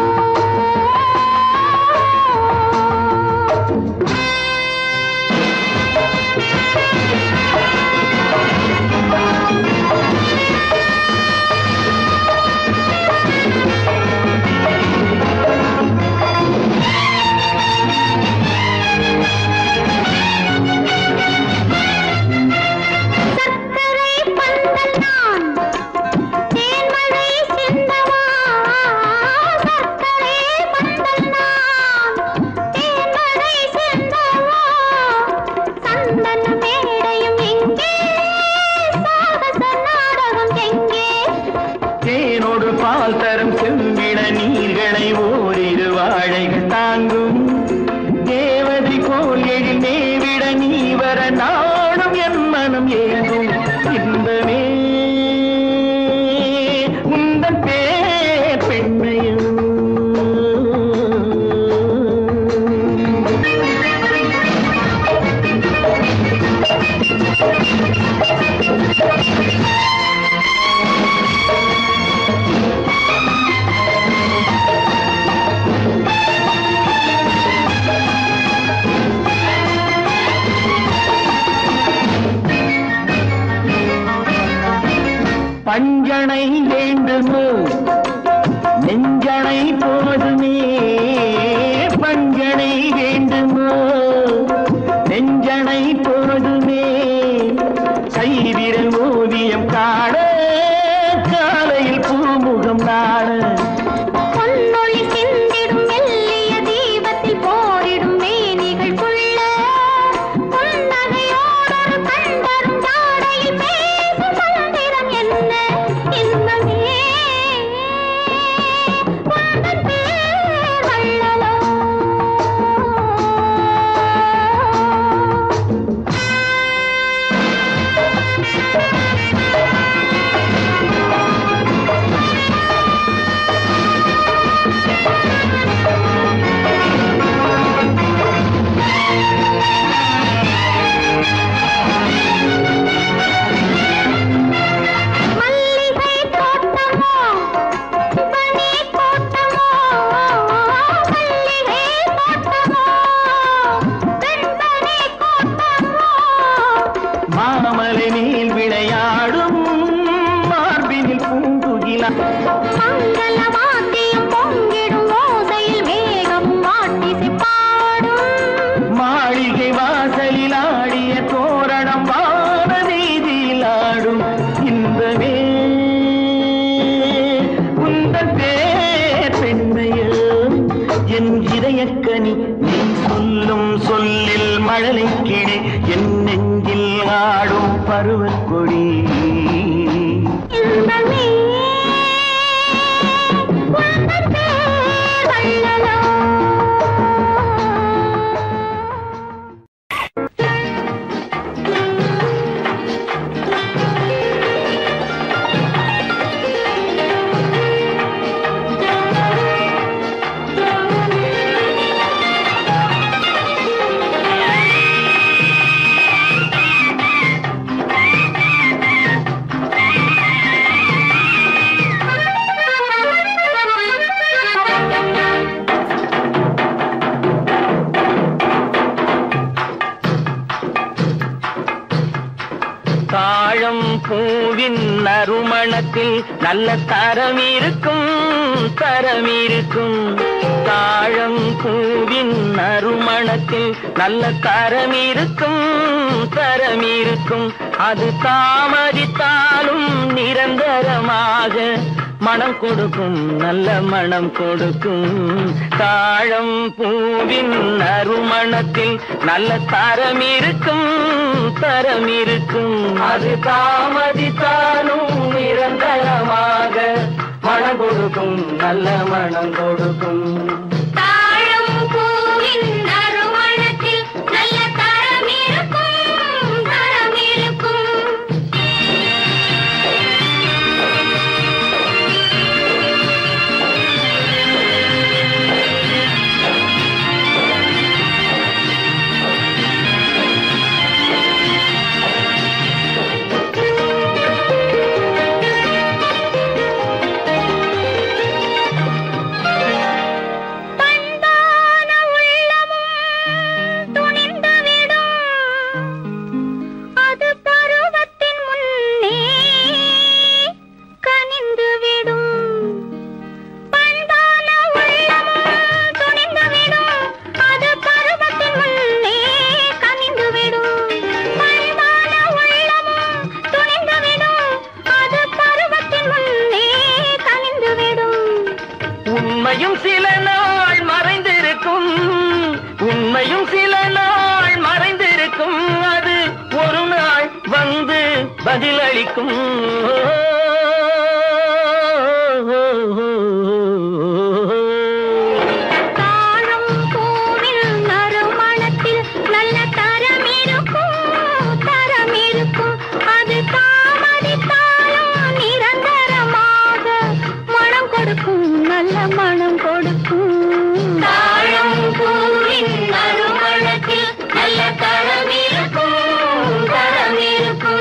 சர்க்கரை பந்தல் நான் தேன்மழை சிந்தவா சர்க்கரை பந்தல் நான் தேன்மழை சிந்தவா சந்தன மேடையும் எங்கே சாகச நாடகம் எங்கே தேனோடு பால் தரும் செவ்விட நீர்களை ஓரிரு வாழைகள் தாங்கும் தேவதை கோல் எழில் நேவிட நீ வர நாடும் என் மனம் ஏங்கும் இன்பமே உந்தன் பேர் பெண்மையும் பஞ்சனை வேண்டுமோ நெஞ்சனை போதுமே பஞ்சனை வேண்டுமோ நெஞ்சனை போதுமே கைவிரல் ஓவியம் காண காலையில் பூமுகம் நாட பொன்னொழி சிந்திடும் மெல்லிய தீபத்தில் போரிடும் மேனிகள் கொள்ள புன்னகையோடொரு கண்டரும் ஜாடையில் பேசும் மந்திரம் என்ன இன்பமே உந்தன் பேர் வள்ளலோ மல்லிகை தோட்டமோ பனி தோட்டமோ மல்லிகை தோட்டமோ வெண்பனி தோட்டமோ மாமலை மேல் விளையாடும் மார்பினில் பூங்குகிலா மங்கள வாத்தியம் பொங்கிடும் ஓசையில் மேகம் மாட்டிசை பாடும் மாளிகை வாசலில் ஆடிய தோரணம் வான வீதியில் ஆடும் இன்பமே உந்தன் பேர் பெண்மையோ என் இதயக்கனி நீ சொல்லும் சொல்லில் மழலை கிளி என் நெஞ்சில் ஆடும் பருவக் கொடி இன்பமே உந்தன் பேர் வள்ளலோ பூவின் நறுமணத்தில் நல்ல தரம் இருக்கும் தரம் இருக்கும் தாழம் பூவின் நறுமணத்தில் நல்ல தரம் இருக்கும் தரம் இருக்கும் அது தாமதித்தாலும் நிரந்தரமாக மனம் கொடுக்கும் நல்ல மனம் கொடுக்கும் தாழம் பூவின் நறுமணத்தில் நல்ல தரம் இருக்கும் தரம் இருக்கும் அது தாமதித்தாலும் நிரந்தரமாக மனம் கொடுக்கும் நல்ல மனம் கொடுக்கும் தாழம் பூவின் நறுமணத்தில் நல்ல தரம் இருக்கும் தரம் இருக்கும் பண்பான உள்ளமும் துணிந்துவிடும் அது பருவத்தின் முன்னே கனிந்துவிடும் பண்பான உள்ளமும் துணிந்துவிடும் அது பருவத்தின் முன்னே கனிந்துவிடும் பண்பான உள்ளமும் துணிந்துவிடும் அது பருவத்தின் முன்னே கனிந்துவிடும் உண்மையும் சில நாள் மறைந்திருக்கும் உண்மையும் சில நாள் மறைந்திருக்கும் அது ஒரு நாள் வந்து பதிலளிக்கும் தாழம் பூவில் நறுமணத்தில் நல்ல தரம் இருக்கும் தரம் இருக்கும் அது தாமதித்தாலும் நிரந்தரமாக மனம் கொடுக்கும் நல்ல மனம் கொடுக்கும் தாழம் பூவின் நறுமணத்தில் நல்ல தரம் இருக்கும் தரம் இருக்கும்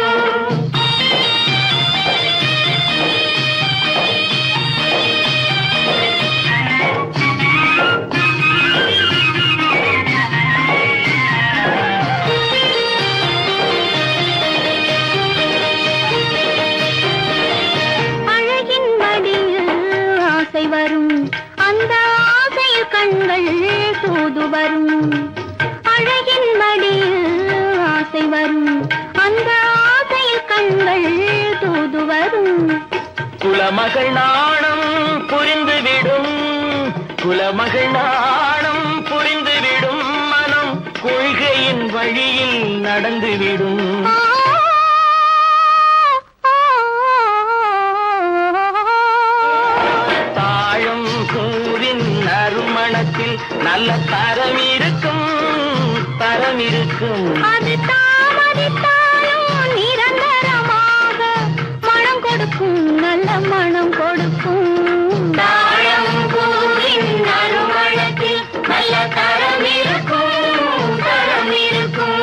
அழகின் மடியில் ஆசை வரும் அந்த ஆசையில் கண்கள் தூது வரும் அழகின் மடியில் ஆசை வரும் அந்த ஆசையில் கண்கள் தூது வரும் குலமகள் நாணம் புரிந்துவிடும் குலமகள் நாணம் புரிந்துவிடும் மனம் கொள்கையின் வழியில் நடந்துவிடும் தாழும் பூவின் நறுமணத்தில் நல்ல தரம் இருக்கும் தரம் இருக்கும் அது தாமதித்தாலும் நிரந்தரமாக மனம் கொடுக்கும் நல்ல மனம் கொடுக்கும் தாழம் பூவின் நறுமணத்தில் நல்ல தரம் இருக்கும் தரம் இருக்கும்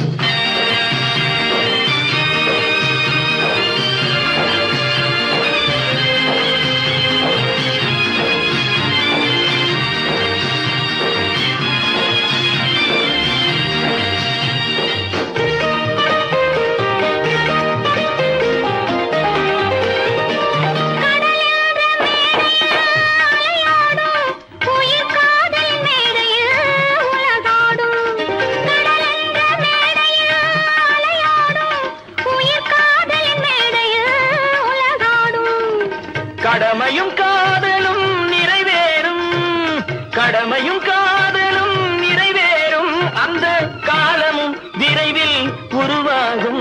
உயிர் காதல் மேடையில் உலகாடும் கடலென்ற மேடையில் அலையாடும் உயிர் காதல் மேடையில் உலகாடும் கடமையும் காதலும் நிறைவேறும் கடமையும் காதலும் நிறைவேறும் அந்த காலமும் விரைவில் உருவாகும்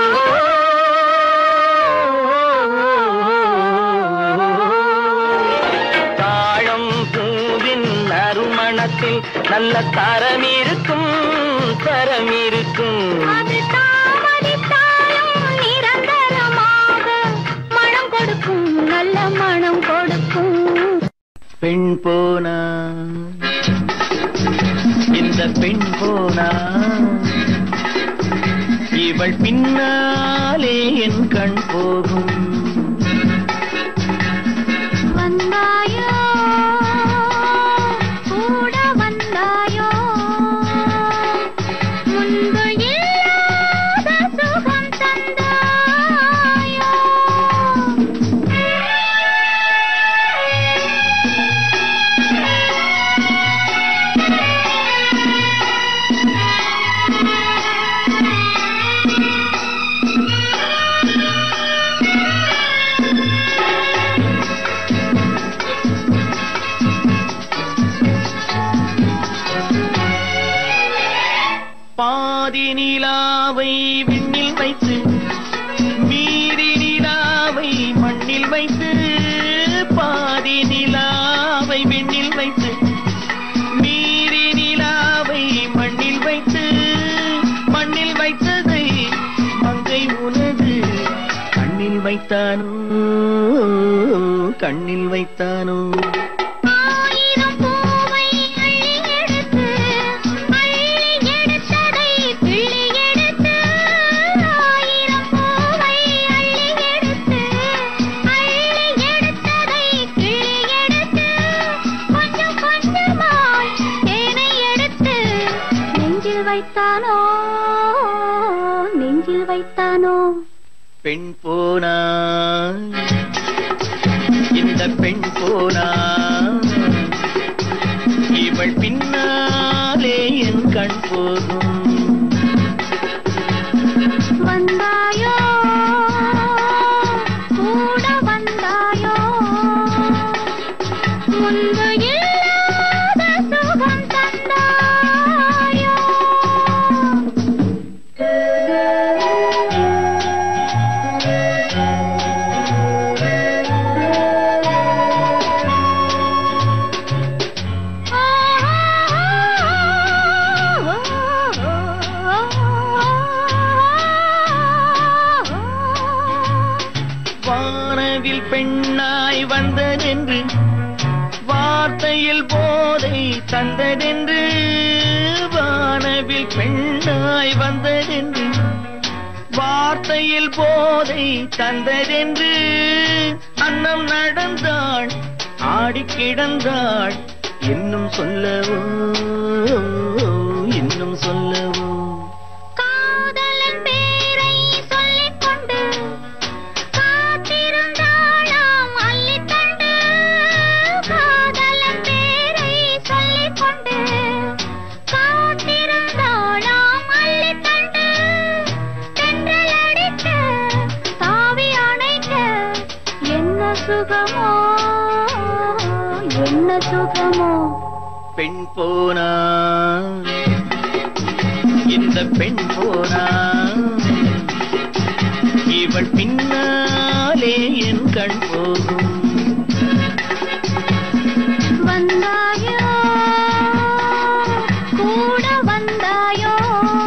தாழம் பூவின் நறுமணத்தில் நல்ல தரம் இருக்கும் தரம் இருக்கும் அது தாமதித்தாலும் நிரந்தரமாக மனம் கொடுக்கும் நல்ல மனம் கொடுக்கும் பெண் போனா இந்த பெண் போனா இவள் பின்னாலே என் கண் போகும் வந்தாயோ கூட வந்தாயோ முன்பு இல்லாத சுகம் தந்தாய் பாதி நிலாவை விண்ணில் வைத்து மீதி நிலாவை மண்ணில் வைத்து பாதி நிலாவை விண்ணில் வைத்து மீதி நிலாவை மண்ணில் வைத்து மண்ணில் வைத்ததை மங்கை உனது கண்ணில் வைத்தானோ கண்ணில் வைத்தானோ ஆயிரம் பூவை அள்ளி எடுத்து அள்ளி எடுத்ததை கிள்ளி எடுத்து ஆயிரம் பூவை அள்ளி எடுத்து அள்ளி எடுத்ததை கிள்ளி எடுத்து கொஞ்சம் கொஞ்சமாய் தேனை எடுத்து நெஞ்சில் வைத்தானோ நெஞ்சில் வைத்தானோ பெண் போனா இந்த பெண் போனா இவள் பின்னாலே என் கண் போகும் வந்தாயோ கூட வந்தாயோ முன்பு இல்லாத சுகம் தந்தாயோ வானவில் பெண்ணாய் வந்ததென்று வார்த்தையில் போதை தந்ததென்று வானவில் பெண்ணாய் வந்ததென்று வார்த்தையில் போதை தந்ததென்று அன்னம் நடந்தாள் ஆடி கிடந்தாள் இன்னும் சொல்லவோ இன்னும் சொல்லவோ காதலன் பேரை சொல்லிக் கொண்டு காத்திருந்தாளாம் அள்ளித்தண்டு காதலன் பேரை சொல்லிக் கொண்டு காத்திருந்தாளாம் அள்ளித்தண்டு தென்றல் அடிக்க தாவி அணைக்க என்ன சுகமோ என்ன சுகமோ பெண் போனா இந்த பெண் போனா இவள் பின்னாலே என் கண் போகும் வந்தாயோ கூட வந்தாயோ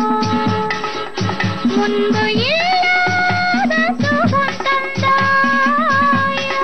முன்பு இல்லாத சுகம் தந்தாயோ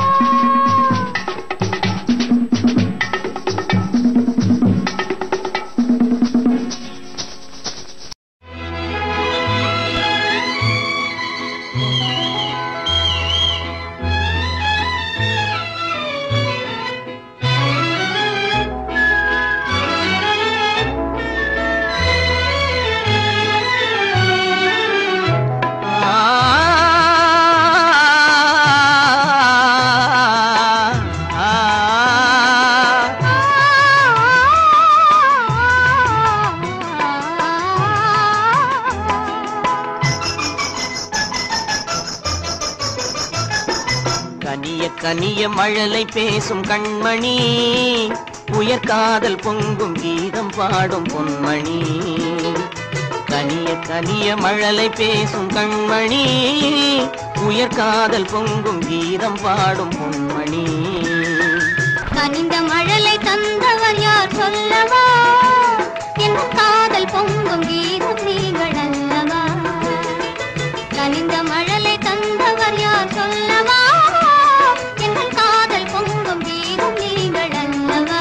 கனிய கனிய மழலை பேசும் கண்மணி உயர்காதல் பொங்கும் கீதம் பாடும் பொன்மணி கனிய கனிய மழலை பேசும் கண்மணி உயர்காதல் பொங்கும் கீதம் பாடும் பொன்மணி கனிந்த மழலை தந்தவர் யார் சொல்லவா என் காதல் பொங்கும் கீதம் நீங்கள் அல்லவா கனிந்த மழலை தந்தவர் யார் சொல்லவா என் காதல் பொங்கும் கீதம் நீங்கள் அல்லவா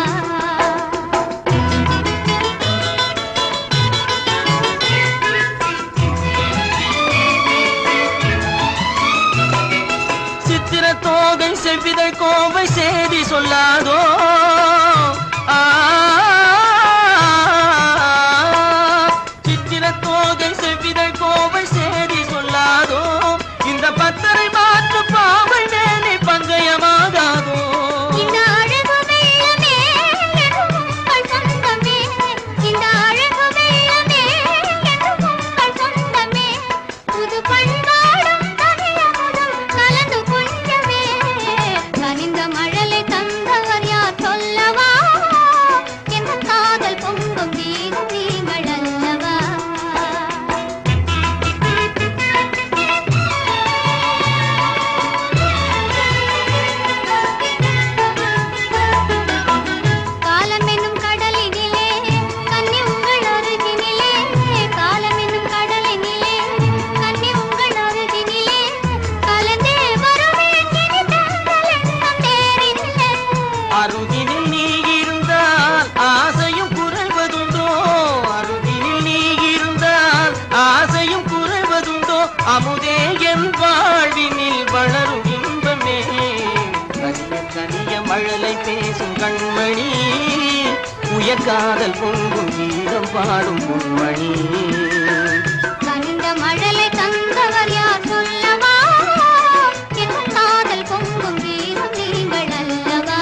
சித்திர தோகை செவ்விதழ் கோவை சேதி சொல்லாதோ ஆ, சித்திர தோகை செவ்விதழ் கோவை சேதி சொல்லாதோ இந்த பத்தரை மாற்று பாவை மேலே பங்கயமாகாதோ இந்த அழகு வெள்ளமே என்றும் உங்கள் சொந்தமே இந்த அழகு வெள்ளமே என்றும் உங்கள் சொந்தமே புது பண்பாடும் தமிழமுதும் கலந்து கொஞ்சமே கனிந்த மழலை தந்தவர் யார் பேசும் கண்மணி உயர்காதல் பொங்கும் கீதம் பாடும் பொன்மணி கனிந்த மழலை தந்தவர் யார் சொல்லவா எங்கள் காதல் பொங்கும் கீதம் நீங்கள் அல்லவா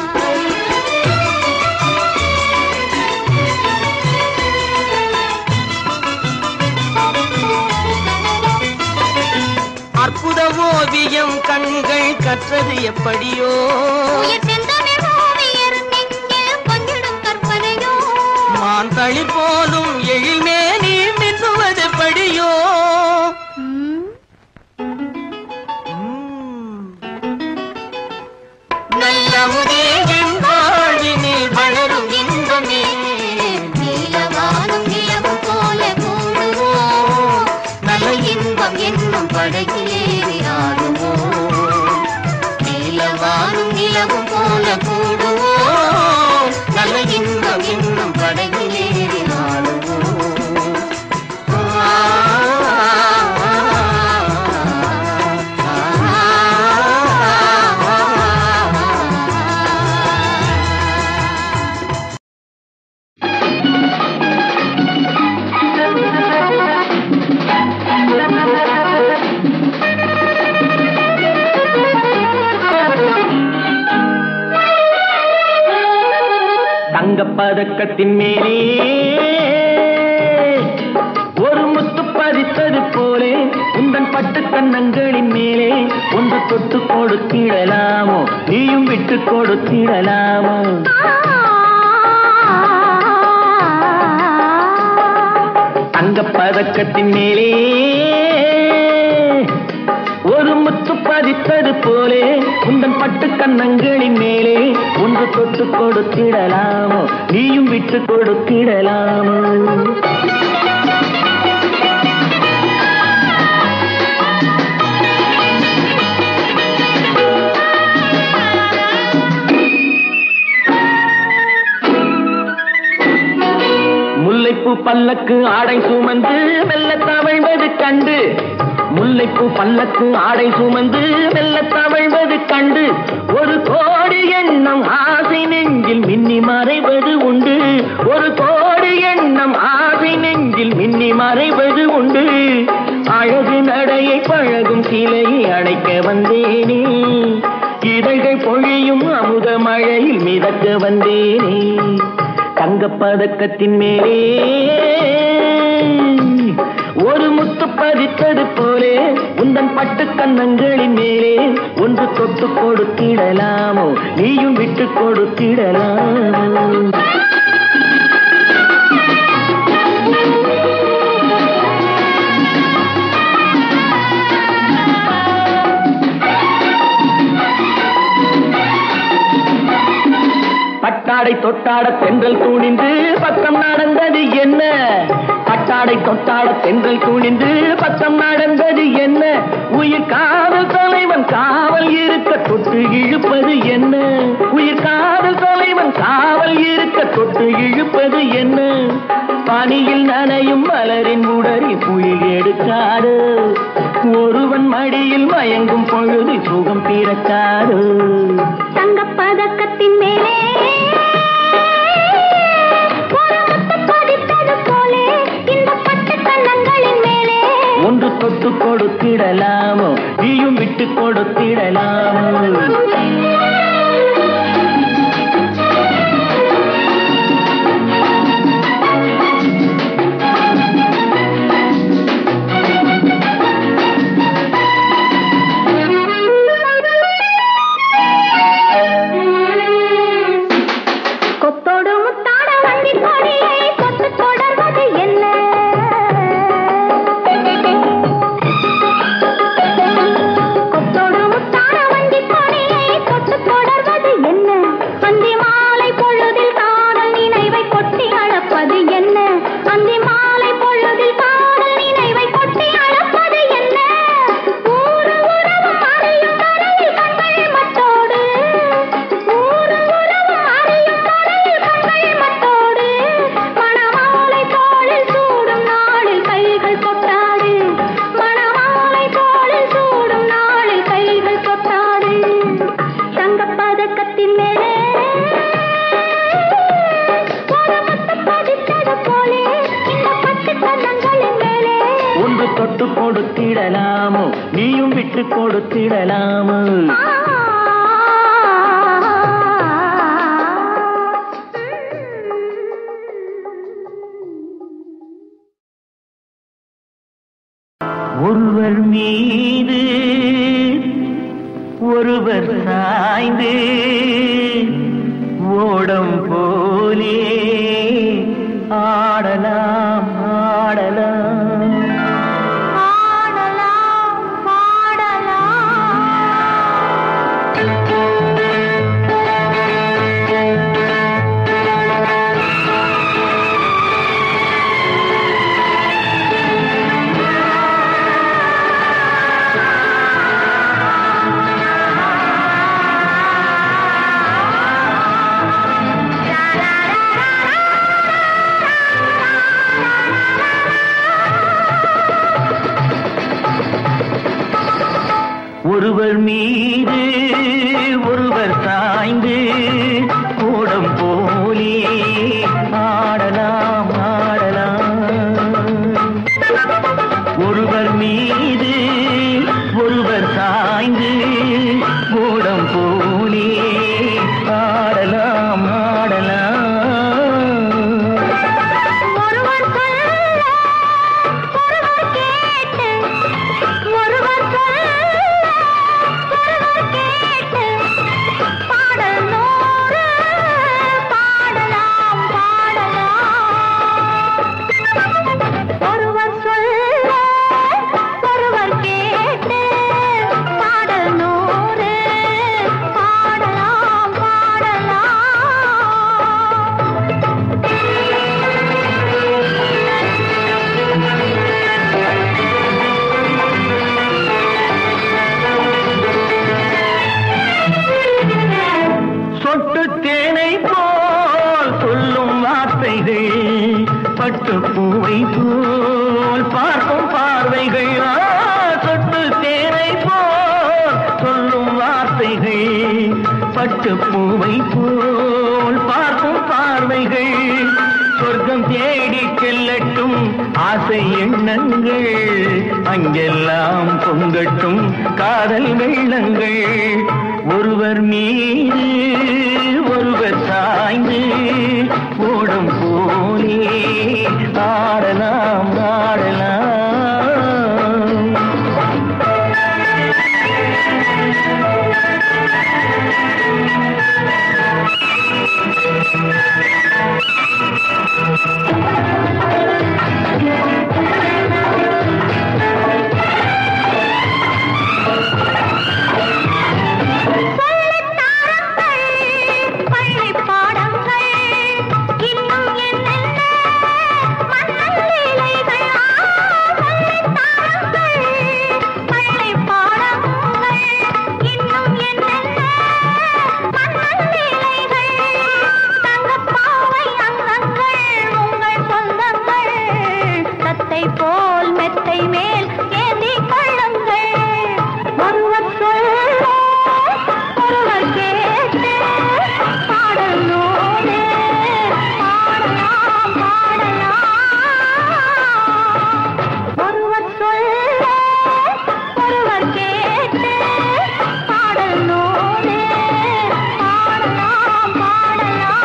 அற்புத ஓவியம் கண்கள் கற்றது எப்படியோ உயிர் செந்தமிழ் ஓவியர் நெஞ்சில் கொஞ்சிடும் கற்பனையோ மான் தளி போலும் எழில்மேனி மின்னுவது படியோ ம், நல்ல முதேவின் வாழ்வினில் வளரும் இன்பமே நீலவானம் நிலவு போல கூடுவோம் நல்ல இன்பம் என்னும் படகிலேறி ஆடுவோம் நீலவானம் நிலவும் போல கூடுவோம் நல்ல இன்பம் என்னும் படகிலேறி ஆடுவோம் தங்கப் பதக்கத்தின் மேலே ஒரு முத்து பதித்தது போலே உந்தன் பட்டு கண்ணங்களின் மேலே ஒன்று தொட்டு கொடுத்திடலாமோ நீயும் விட்டு கொடுத்திடலாமோ தங்கப் பதக்கத்தின் மேலே ஒரு முத்து பதித்தது போலே உந்தன் பட்டு கண்ணங்களின் மேலே ஒன்று தொட்டு கொடுத்திடலாமோ நீயும் விட்டு கொடுத்திடலாமோ முல்லைப்பூ பல்லக்கு ஆடை சுமந்து மெல்ல தவழ்வது கண்டு முல்லைப்பூ பல்லக்கு ஆடை சுமந்து மெல்ல தவழ்வது கண்டு ஒரு கோடி எண்ணம் ஆசை நெஞ்சில் மின்னி மறைவது உண்டு ஒரு கோடி எண்ணம் ஆசை நெஞ்சில் மின்னி மறைவது உண்டு அழகு நடையை பழகும் சிலையை அணைக்க வந்தேனே இதழ்கள் பொழியும் அமுத மழையில் மிதக்க வந்தேனே தங்கப் பதக்கத்தின் மேலே ஒரு முத்து பதித்தது போலே உந்தன் பட்டு கண்ணங்களின் மேலே ஒன்று தொட்டு கொடுத்திடலாமோ நீயும் விட்டு கொடுத்திடலாமோ பட்டாடை தொட்டாட தென்றல் துணிந்து பக்கம் நடந்தது என்ன பட்டாடை தொட்டாட தென்றல் துணிந்து பக்கம் நடந்தது என்ன உயிர் காதல் தலைவன் காவல் இருக்க தொட்டு இழுப்பது என்ன உயிர் காதல் தலைவன் காவல் இருக்க தொட்டு இழுப்பது என்ன பனியில் நனையும் மலரின் உடறி புயல் எடுக்காது ஒருவன் மடியில் மயங்கும் பொழுது சுகம் பிறக்காது தங்கப் பதக்கத்தின் மேலே ஒரு முத்து பதித்தது போலே இந்த பட்டு கண்ணங்களின் மேலே ஒன்று தொட்டு கொடுத்திடலாமோ நீயும் விட்டு கொடுத்திடலாமோ கொத்தோடு முத்தாட வண்டி கொடியை கொத்து தொடர்வது என்ன கொத்தோடு முத்தாட வண்டி கொடியை கொத்து விட்டு கொடுத்திடலாமோ நீயும் விட்டு கொடுத்திடலாமோ ஒருவர் மீது ஒருவர் சாய்ந்து ஓடம் போலே ஆடலாம் ஆடலாம் பாடலாம் பாடலாம் ஒருவர் மீது ஒருவர் சாய்ந்து ஓடம் போலே ஆடலாம் ஆடலாம் ஒருவர் மீது ஒருவர் சாய்ந்து ஓடம் போலே ஆடலாம் ஆடலாம் ஒருவர் சொல்ல ஒருவர் கேட்டு ஒருவர் சொல்ல ஒருவர் கேட்டு பாடல் நூறு பாடலாம் பாடலாம் ஒருவர் சொல்ல ஒருவர் கேட்டு பாடல் நூறு பாடலாம் பாடலாம் சொட்டு தேனை போல் சொல்லும் வார்த்தைகள் பட்டு பூவை போல் பார்க்கும் பார்வைகள் ஆ, சொட்டு தேனை போல் சொல்லும் வார்த்தைகள் பட்டு பூவை போல் பார்க்கும் பார்வைகள் சொர்க்கம் தேடி செல்லட்டும் ஆசை எண்ணங்கள் அங்கெல்லாம் பொங்கட்டும் காதல் வெள்ளங்கள் ஒருவர் மீது ஒருவர் சாய்ந்து ஓடும் போலே ஆடலாம் ஆடலாம் பள்ளி பாடங்கள் இன்னும் என்னென்ன மன்னன் லீலைகள் சொல்லித்தாருங்கள் பள்ளி பாடங்கள் இன்னும் என்னென்ன மன்னன் லீலைகள் தங்கப்பாவை அங்கங்கள் உங்கள் சொந்தங்கள் தத்தை போல் மெத்தை மேல் ஏந்தி கொள்ளுங்கள் ஒருவர் சொல்ல ஒருவர் கேட்டு பாடல் நூறு பாடலாம் பாடலாம் ஒருவர் சொல்ல ஒருவர் கேட்டு பாடல் நூறு பாடலாம் பாடலாம்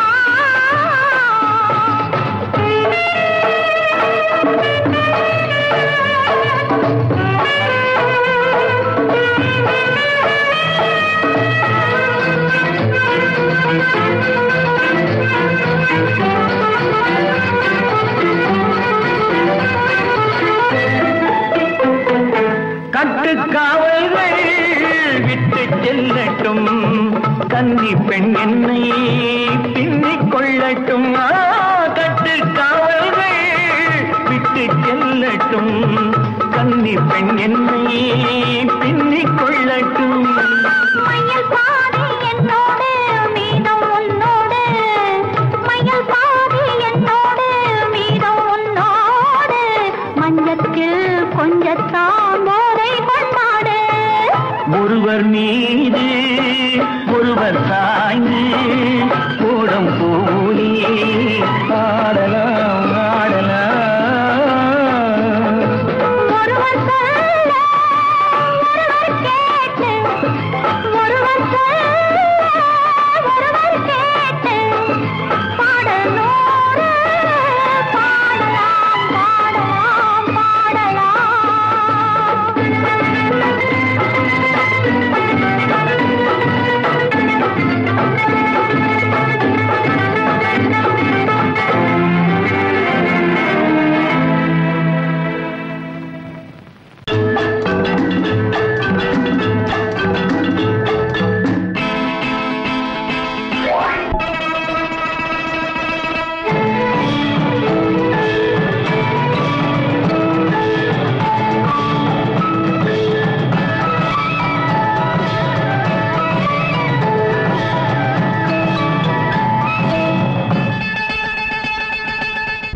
கட்டுக்காவல்கள் விட்டு செல்லட்டும் கன்னி பெண் என்னை பின்னிக் கொள்ளட்டும் ஆ, கட்டுக்காவல்கள் விட்டு செல்லட்டும் கன்னி பெண் என்னை பின்னிக் கொள்ளட்டும் மயில் பாதி என்னோடு மீதம் உன்னோடு மயில் பாதி என்னோடு மீதம் உன்னோடு மஞ்சத்தில் கொஞ்சத்தான் போதை கொண்டாடு ஒருவர் மீது ஒருவர் சாய்ந்து ஓடம் போலே ஆடலாம் ஆடலாம் ஒருவர்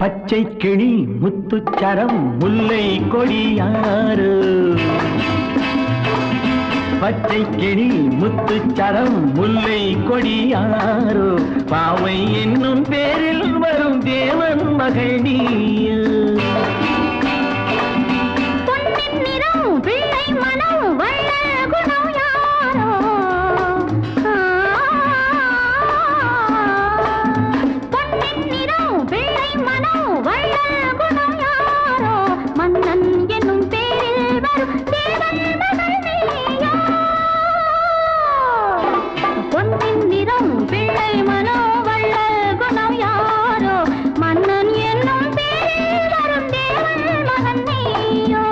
பச்சை கிளி முத்துச்சரம் முல்லை கொடியாறு பச்சை கிளி முத்துச்சரம் முல்லை கொடியாரோ பாவை என்னும் பேரில் வரும் தேவன் மகள் நீயோ பொன்னின் நிறம் பிள்ளை மனம் வள்ளல் குணம் யாரோ பொன்னின் நிறம் பிள்ளை மனம் வள்ளல் குணம் யாரோ மன்னன் என்னும் பேரில் வரும் தேவன் மகள் நீயோ பொன்னின் நிறம் பிள்ளை மனோ வள்ளல் குணம் யாரோ மன்னன் என்னும் பேரில் வரும் தேவன் மகன் நீயோ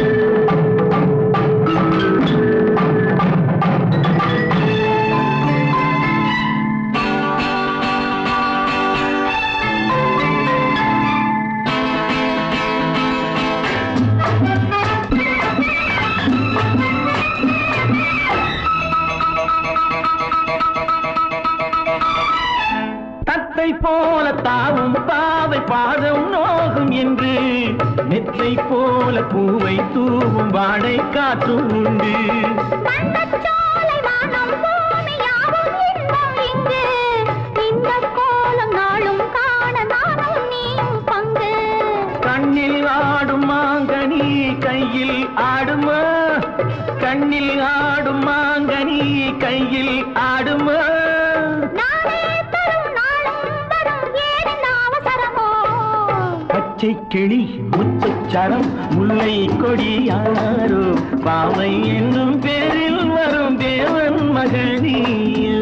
தத்தை போல தாவும் பாவை பாதம் நோகும் என்று நெத்தை போல பூவை தூவும் வாடை காற்றும் உண்டு மண்டச்சோலை வானம் பூமி யாவும் இன்பம் இங்கு இந்த கோலம் நாளும் காண நானும் நீயும் பங்கு கண்ணில் ஆடும் மாங்கனி கையில் ஆடுமா கண்ணில் ஆடும் மாங்கனி கையில் ஆடுமா நானே தரும் நாளும் வரும் ஏன் இந்த அவசரமோ பச்சை கிளி முத்துச்சரம் முல்லை கொடியாரோ பாவை என்னும் பேரில் வரும் தேவன் மகனியோ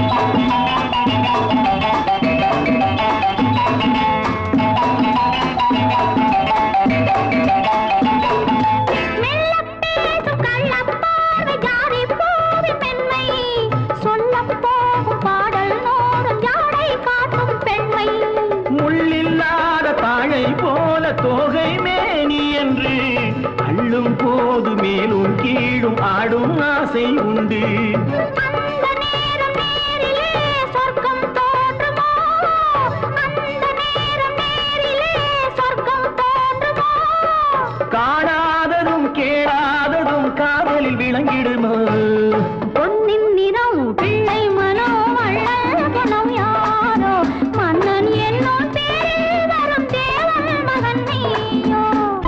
மெல்லப் பேசும் கள்ளப்பார்வை ஜாதி பூவின் மென்மை. சொல்லப் போகும் பாடல் நூறும் ஜாடை காட்டும் பெண்மை. முள்ளில்லாத தாழை போல தோகை மேனி என்று அள்ளும் போது மேலும் கீழும் ஆடும் ஆசை உண்டு அந்த நேரம் நேரிலே சொர்க்கம் தோன்றுமோ? அந்த நேரம் நேரிலே சொர்க்கம் தோன்றுமோ? காணாததும் கேளாததும் காதலில் விளங்கிடுமோ பொன்னின் நிறம் பிள்ளை மனோ வள்ளல் குணம் யாரோ மன்னன் என்னும் பேரில் வரும் தேவன் மகன் நீயோ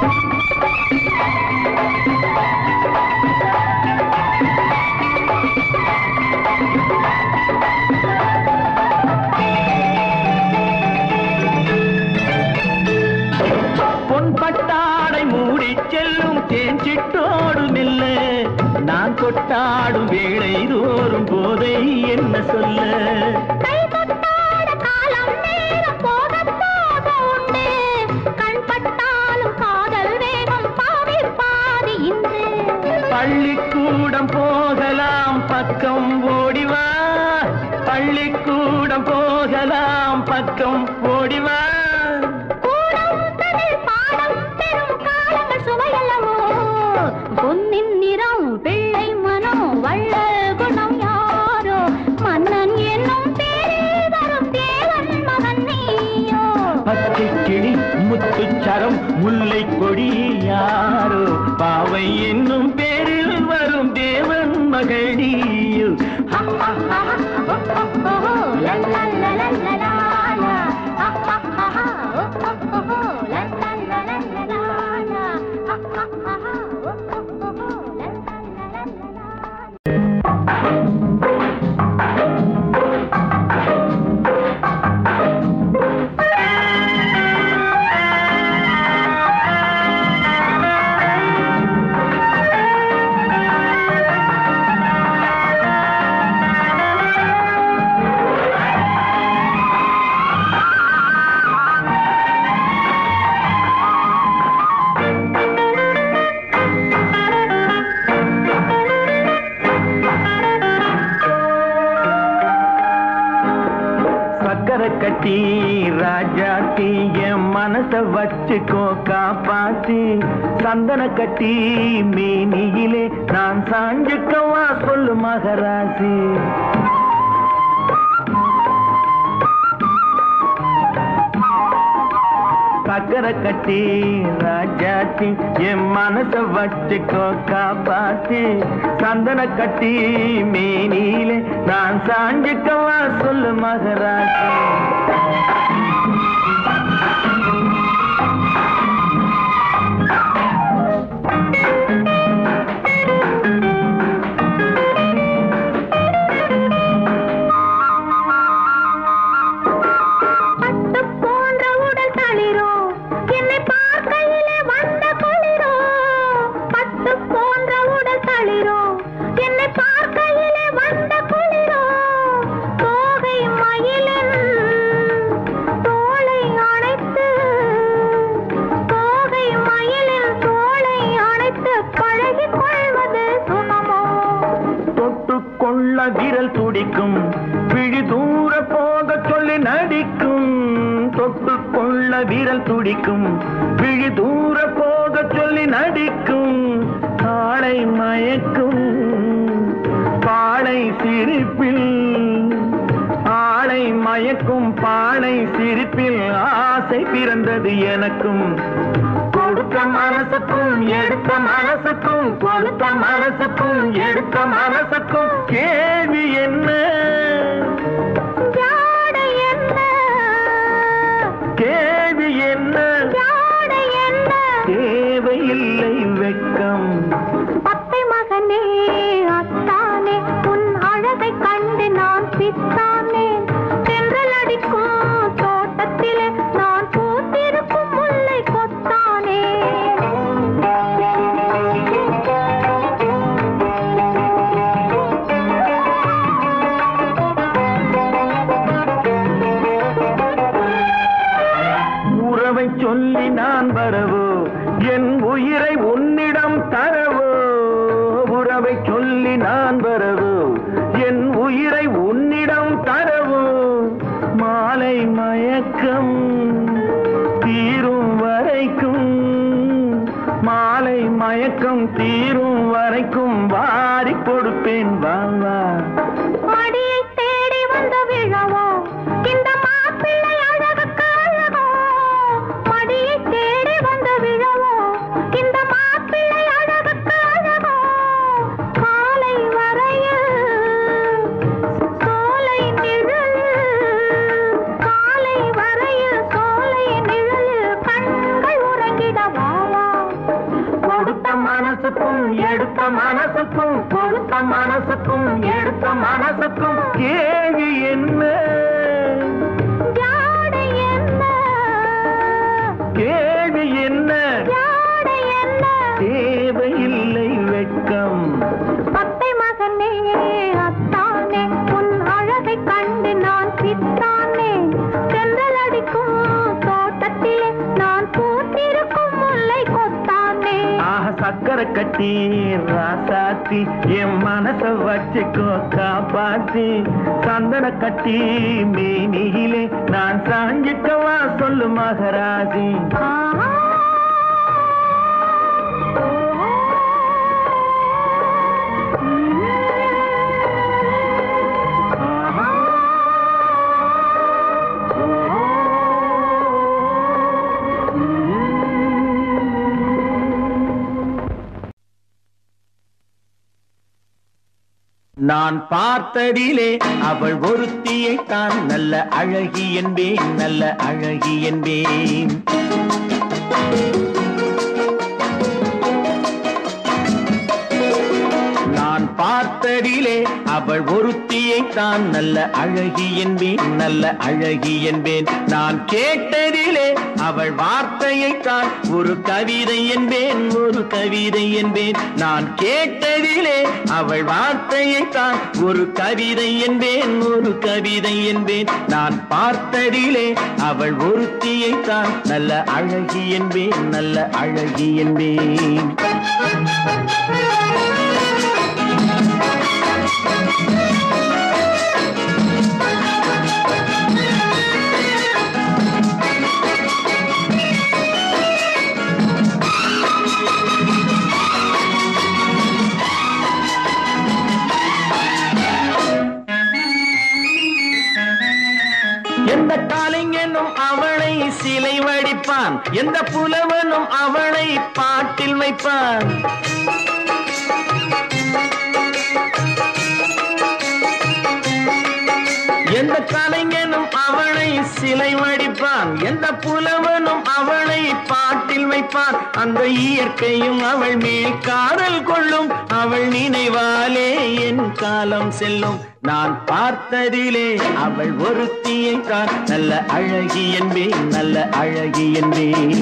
பொன் பட்டாடை மூடி செல்லும் தேன் சிட்டோடு மெல்ல நான் கொட்டாடும் வேளை தோறும் போதை என்ன சொல்ல கை தொட்டாட காலம் நேரம் போக போக உண்டு கண் பட்டாலும் காதல் வேகம் பாதி பாதி இன்று பள்ளிக்கூடம் போகலாம் பக்கம் ஓடிவா பள்ளிக்கூடம் போகலாம் பக்கம் ஓடிவா கூடம் தனில் பாடம் பெரும் காலங்கள் சுவையல்லவோ பொன்னின் நிறம் பிள்ளை மனம் வள்ளல் குணம் யாரோ மன்னன் என்னும் பேரில் வரும் தேவன் மகன் நீயோ பச்சை கிளி முத்துச்சரம் முல்லை கொடி யாரோ பாவை என்னும் பேரில் வரும் தேவன் மகனியோ சக்கரை கட்டி ராஜாத்தி என் மனச வச்சுக்கோ காப்பாத்தி சந்தன கட்டி மேனியிலே நான் சாஞ்சுக்கவா சொல்லு மகராசி சக்கரை கட்டி ராஜாத்தி என் மனச வச்சுக்கோ காப்பாத்தி சந்தன கட்டி மேனியிலே நான் சாஞ்சுக்கவா சொல்லு மகராஜி பட்டு போன்ற உடல் தளிரோ என்னை பார்க்கையிலே வந்த குளிரோ பட்டு போன்ற உடல் தளிரோ என்னை பார்க்கையிலே வந்த குளிரோ தோகை மயிலின் தோளை அணைத்து தோகை மயிலின் தோளை அணைத்து பழகிக் கொள்வது சுகமோ தொட்டு கொள்ள விரல் துடிக்கும் விழி தூர போக சொல்லி நடிக்கும் தொட்டு கொள்ள விரல் துடிக்கும் விழி தூர போக சொல்லி நடிக்கும் காளை மயக்கும் பாளை சிரிப்பில் ஆளை மயக்கும் பாளை சிரிப்பில் ஆசை பிறந்தது எனக்கும் கொடுத்த மனசுக்கும் எடுத்த மனசுக்கும் கொடுத்த மனசுக்கும் எடுத்த மனசுக்கும் கேள்வி என்ன ஜாடை என்ன கேள்வி என்ன ஜாடை என்ன தேவையில்லை வெட்கம் அத்தை மகனே அத்தானே உன் அழகை கண்டு நான் பித்தானேன் தென்றல் அடிக்கும் தோட்டத்திலே நான் பூத்திருக்கும் முல்லை கொத்தானே உறவை சொல்லி நான் வரவோ என் உயிரை உன்னிடம் தரவோ உறவை சொல்லி நான் வரவோ என் உயிரை உன்னிடம் தரவோ மாலை மயக்கம் தீரும் வரைக்கும் மாலை மயக்கம் தீரும் வரைக்கும் வாரி கொடுப்பேன் வா வா மடியை தேடி வந்த விழவோ இந்த மாப்பிள்ளை அழகுக்கு அழகோ மடியை தேடி வந்த விழவோ இந்த மாப்பிள்ளை அழகுக்கு அழகோ காலை வரையில் சோலை நிழல் காலை வரையில் சோலை நிழல் கண்கள் உறங்கிட வாவா கொடுத்த மனசுக்கும் எடுத்த மனசுக்கும் கொடுத்த மனசுக்கும் எடுத்த மனசுக்கும் கேள்வி என்ன ஜாடை என்ன கேள்வி என்ன ஜாடை என்ன தேவையில்லை வெட்கம் அத்தை மகனே அத்தானே உன் அழகை கண்டு நான் பித்தானே சென்றல் அடிக்கும் தோட்டத்திலே நான் பூத்திருக்கும் முல்லை கொத்தானே ஆக சக்கரை கட்டி ராசாத்தி என் மனச வச்சுக்கோ காப்பாத்தி சந்தன கட்டி மேனியிலே நான் சாஞ்சிக்கவா சொல்லு மகராஜி ஆஹா. நான் பார்த்ததிலே அவள் ஒருத்தியை தான் நல்ல அழகி என்பேன் நல்ல அழகி என்பேன் நான் பார்த்ததிலே அவள் ஒருத்தியை தான் நல்ல அழகி என்பேன் நல்ல அழகி என்பேன் நான் கேட்டதிலே அவள் வார்த்தையை தான் ஒரு கவிதை என்பேன் ஒரு கவிதை என்பேன் நான் கேட்டதிலே அவள் வார்த்தையை தான் ஒரு கவிதை என்பேன் ஒரு கவிதை என்பேன் நான் பார்த்ததிலே அவள் ஒருத்தியை தான் நல்ல அழகி என்பேன் நல்ல அழகி என்பேன் எந்த காலைஞனும் அவளை சிலை வடிப்பான் வைப்பான் எந்த புலவனும் அவளை பாட்டில் வைப்பான் எந்த கலைஞனும் அவளை சிலை வடிப்பான் எந்த புலவனும் அவளை பாட்டில் வைப்பான் அந்த இயற்கையும் அவள் மேல் காதல் கொள்ளும் அவள் நினைவாலே என் காலம் செல்லும் நான் பார்த்ததிலே அவள் ஒருத்தியை தான் நல்ல அழகி என்பேன் நல்ல அழகி என்பேன்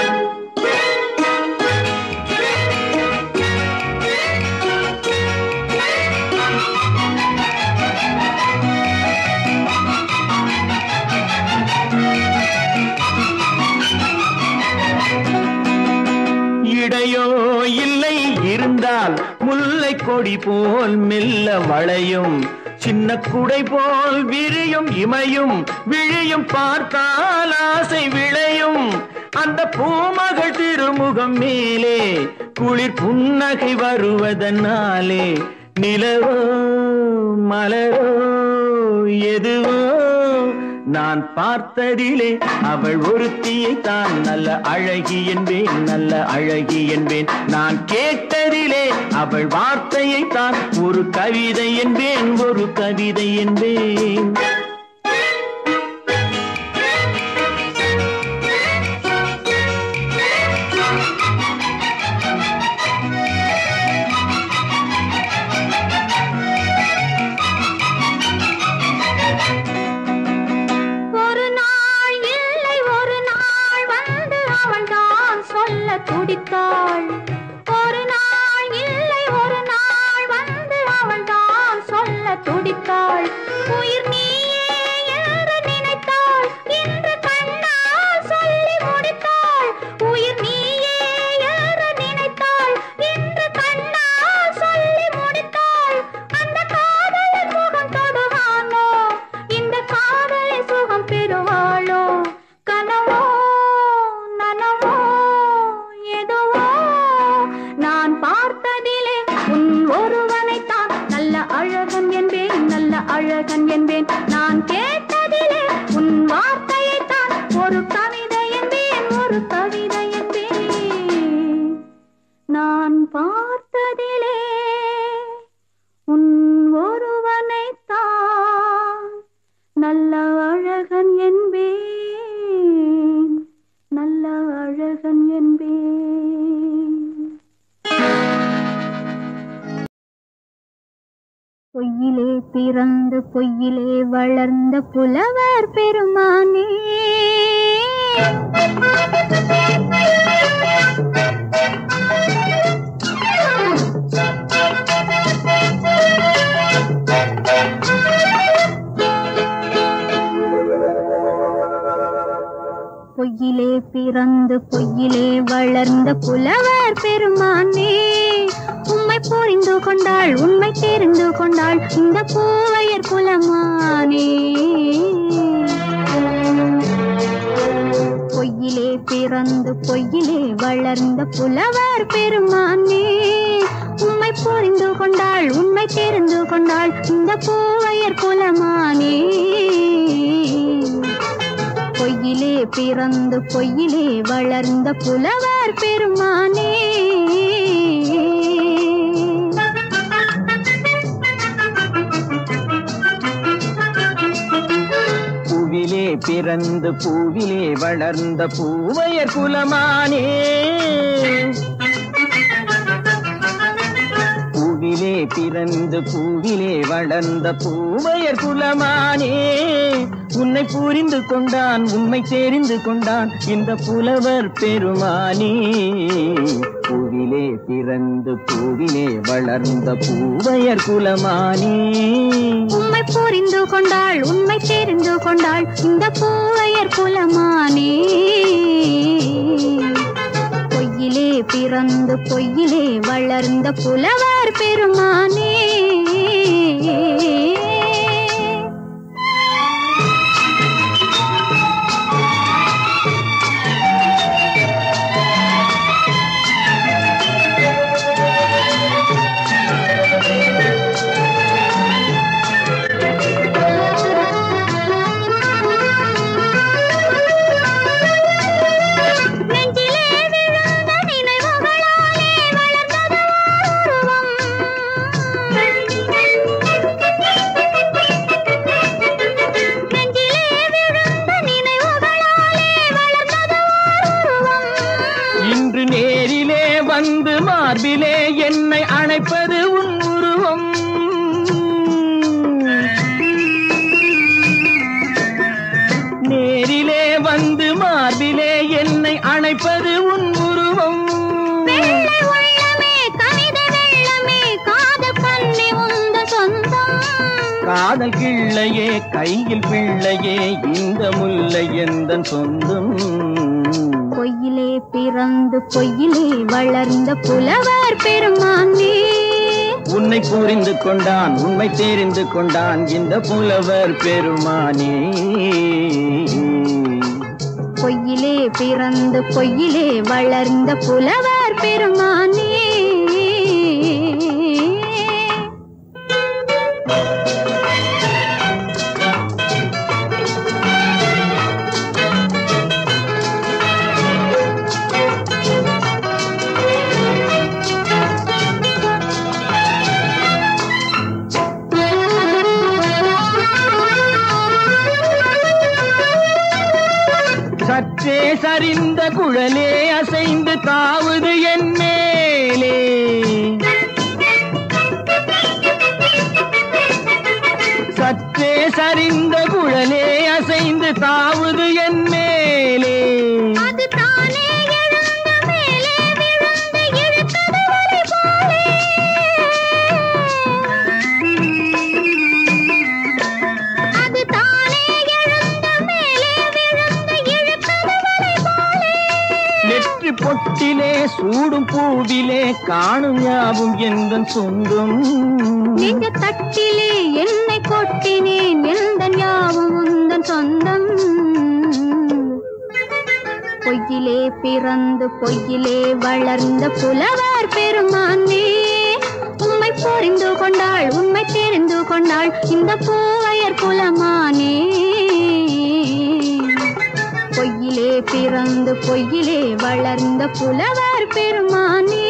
இடையோ இல்லை இருந்தால் முல்லை கொடி போல் மெல்ல வளையும் சின்ன குடை போல் விரியும் இமையும் விழியும் பார்த்தால் ஆசை விளையும் அந்த பூமகள் திருமுகம் மேலே குளிர் புன்னகை வருவதனாலே நிலவோ மலரோ எதுவோ நான் பார்த்ததிலே அவள் ஒருத்தியை தான் நல்ல அழகி என்பேன் நல்ல அழகி என்பேன் நான் கேட்டதிலே அவள் வார்த்தையை தான் ஒரு கவிதை என்பேன் ஒரு கவிதை என்பேன் ஒரு நாள் இல்லை ஒரு நாள் வந்து அவள் தான் சொல்ல துடித்தாள் ஒரு நாள் இல்லை ஒரு நாள் வந்து அவள் தான் சொல்ல துடித்தாள் உயிர் நீயே என்று நினைத்தாள் இன்று கண்ணால் சொல்லி முடித்தாள் உயிர் நீயே என்று நினைத்தாள் இன்று கண்ணால் சொல்லி முடித்தாள் அந்த காதலின் முகம் தொடுவானோ இந்த காதலை சுகம் பெறுவாளோ கனவோ நனவோ எதுவோ நான் பார்த்ததிலே உன் ஒருவனைத்தான் நல்ல அழகன் என்பேன் நல்ல அழகன் என்பேன் நான் கேட்டதிலே உன் வார்த்தையைத்தான் ஒரு கவிதை என்பேன் ஒரு கவிதை என்பேன் நான் பார்த்ததிலே உன் ஒருவனைத்தான் நல்ல அழகன் என்பேன் நல்ல அழகன் என்பேன் பொய்யிலே பிறந்து பொய்யிலே வளர்ந்த புலவர் பெருமானே பொய்யிலே பிறந்து பொய்யிலே வளர்ந்த புலவர் பெருமானே உம்மை புரிந்து கொண்டாள் உண்மை தெரிந்து கொண்டாள் இந்த பூவையர் குலமானே பொய்யிலே பிறந்து பொய்யிலே வளர்ந்த புலவர் பெருமானே உம்மை புரிந்து கொண்டாள் உண்மை தெரிந்து கொண்டாள் இந்த பூவையர் குலமானே பொய்யிலே பிறந்து பொய்யிலே வளர்ந்த புலவர் பெருமானே பூவிலே பிறந்து பூவிலே வளர்ந்த பூவையர் குலமானே பூவிலே பிறந்து பூவிலே வளர்ந்த பூவையர் குலமானே உன்னை புரிந்து கொண்டான் உண்மை தெரிந்து கொண்டான் இந்த புலவர் பெருமானே பூவிலே பிறந்து பூவிலே வளர்ந்த பூவையர் குலமானே உம்மை புரிந்து கொண்டாள் உண்மை தெரிந்து கொண்டாள் இந்த பூவையர் குலமானே பொய்யிலே பிறந்து பொய்யிலே வளர்ந்த புலவர் பெருமானே மார்பிலே என்னை அணைப்பது உன் உருவம் நேரிலே வந்து மார்பிலே என்னை அணைப்பது உன் உருவம் வெள்ளை உள்ளமே கவிதை வெள்ளமே காதல் கண்ணி உந்த சொந்தம் காதல் கிள்ளையே கையில் பிள்ளையே இந்த முல்லை எந்த சொந்தம் பொய்யிலே பிறந்து பொய்யிலே வளர்ந்த புலவர் பெருமானே உன்னை புரிந்து கொண்டான் உண்மை தெரிந்து கொண்டான் இந்த புலவர் பெருமானே பொய்யிலே பிறந்து பொய்யிலே வளர்ந்த புலவர் பெருமானே சற்றே சரிந்த குழலே அசைந்து தாவுது என் மேலே சற்றே சரிந்த குழலே அசைந்து தாவுது என் மேலே அது தானே எழுந்த மேலே விழுந்து இழுத்தது வலை போலே அது தானே எழுந்த மேலே விழுந்து இழுத்தது வலை போலே நெற்றி பொட்டிலே சூடும் பூவிலே காணும் யாவும் எந்த சொந்தம் நெஞ்ச தட்டிலே என்னை கொட்டினேன் எந்த யாவும் உந்தன் சொந்தம் பொய்யிலே பிறந்து பொய்யிலே வளர்ந்த புலவர் பெருமானே உம்மை புரிந்து கொண்டாள் உண்மை தெரிந்து கொண்டாள் இந்த பூவையர் குலமானே பொய்யிலே பிறந்து பொய்யிலே வளர்ந்த புலவர் பெருமானே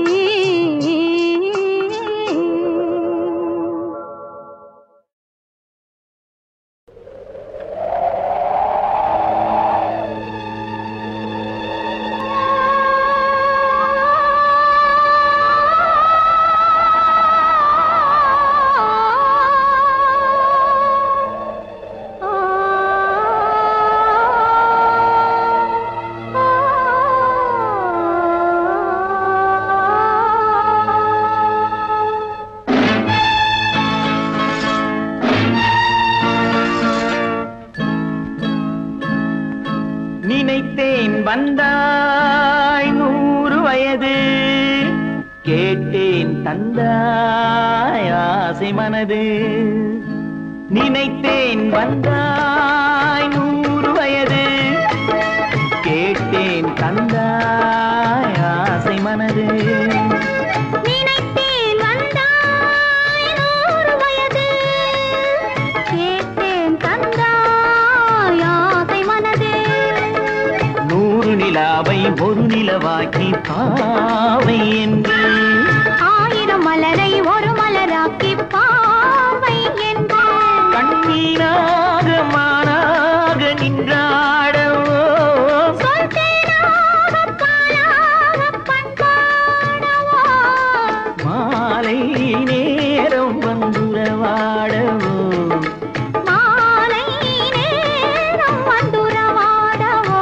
நினைத்தேன் வந்தாய் நூறு வயது கேட்டேன் தந்தாய் ஆசை மனது நினைத்தேன் வந்தாய் நூறு வயது கேட்டேன் தந்தாய் ஆசை மனது நினைத்தேன் வந்தாய் நூறு வயது கேட்டேன் தந்தாய் ஆசை மனது நூறு நிலாவை ஒரு நிலவாக்கி பாவை என்று ஆயிரம் மலரை ஒரு மலராக்கி பாவை என்று கண்ணீராக மானாக நின்றாடவோ சொல் தேனாக பாலாக பண்பாடவோ மாலை நேரம் வந்துறவாடவோ மாலை நேரம் வந்துறவாடவோ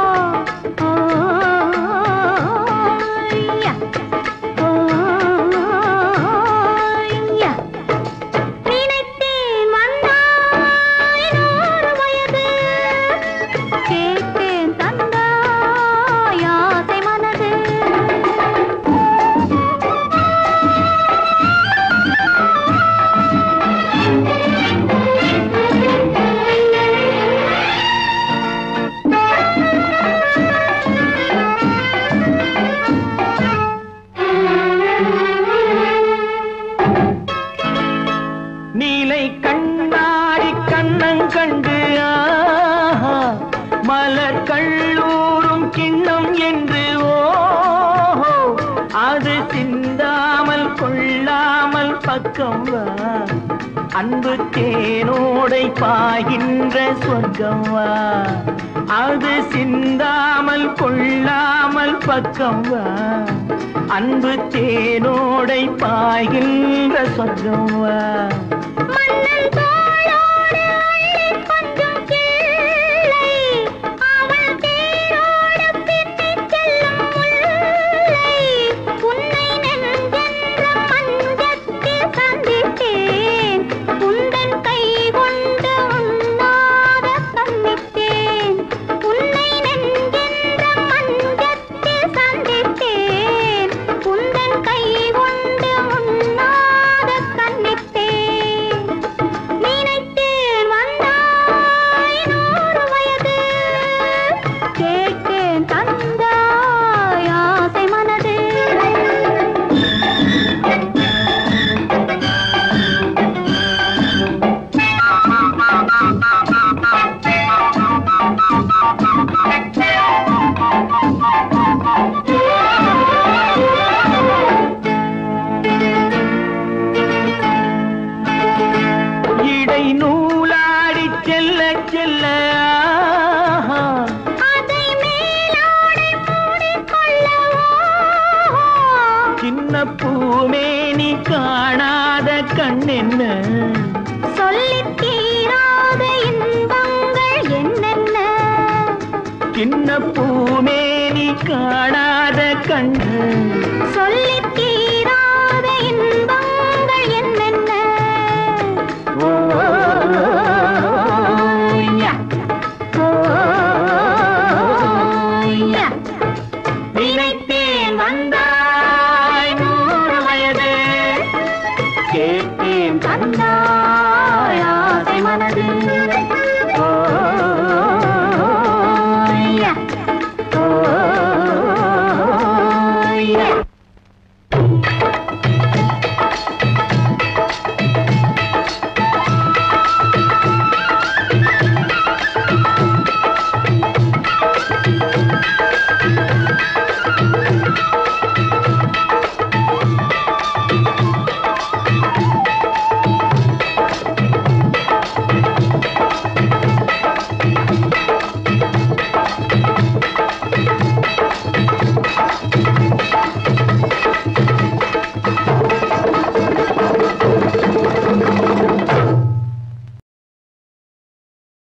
ஓய்யா, ஓய்யா. நினைத்தேன் வந்தாய் நூறு வயது கேட்டேன் தந்தாய் ஆசை மனது நீலை கண்ணாடி கண்ணங் கண்டு ஆஹா, மலர் கள்ளூரும் கிண்ணம் என்று ஓஹோ அது சிந்தாமல் கொள்ளாமல் பக்கம் வா அன்பு தேனோடை பாய்கின்ற சொர்க்கம் வா அது சிந்தாமல் கொள்ளாமல் பக்கம் வா அன்பு தேனோடை பாய்கின்ற சொர்க்கம் வா மன்னன் தோளோடு அள்ளிக் கொஞ்சும் கிள்ளை, அவள் தேரோடு பின்னிச் செல்லும் முல்லை. உன்னை நெஞ்சென்ற மஞ்சத்தில் சந்தித்தேன். உந்தன் கை கொண்டு உண்ணாத கண்ணிட்டேன். உன்னை நெஞ்சென்ற மஞ்சத்தில் சந்தித்தேன். உந்தன் கை கொண்டு உண்ணாத கண்ணிட்டேன். நினைத்தேன் வந்தாய் நூறு வயது. கேட்டேன் தந்தாய் ஆசை மனது இடை நூலாடி செல்ல செல்ல ஆஹா, அதை மேலாடை மூடிக்கொள்ளவோ சின்ன பூமேனி காணாத கண்ணென்ன சொல்லித் தீராத இன்பங்கள் என்னென்ன சின்ன பூமேனி காணாத கண்ணு சொல்லித் தீராத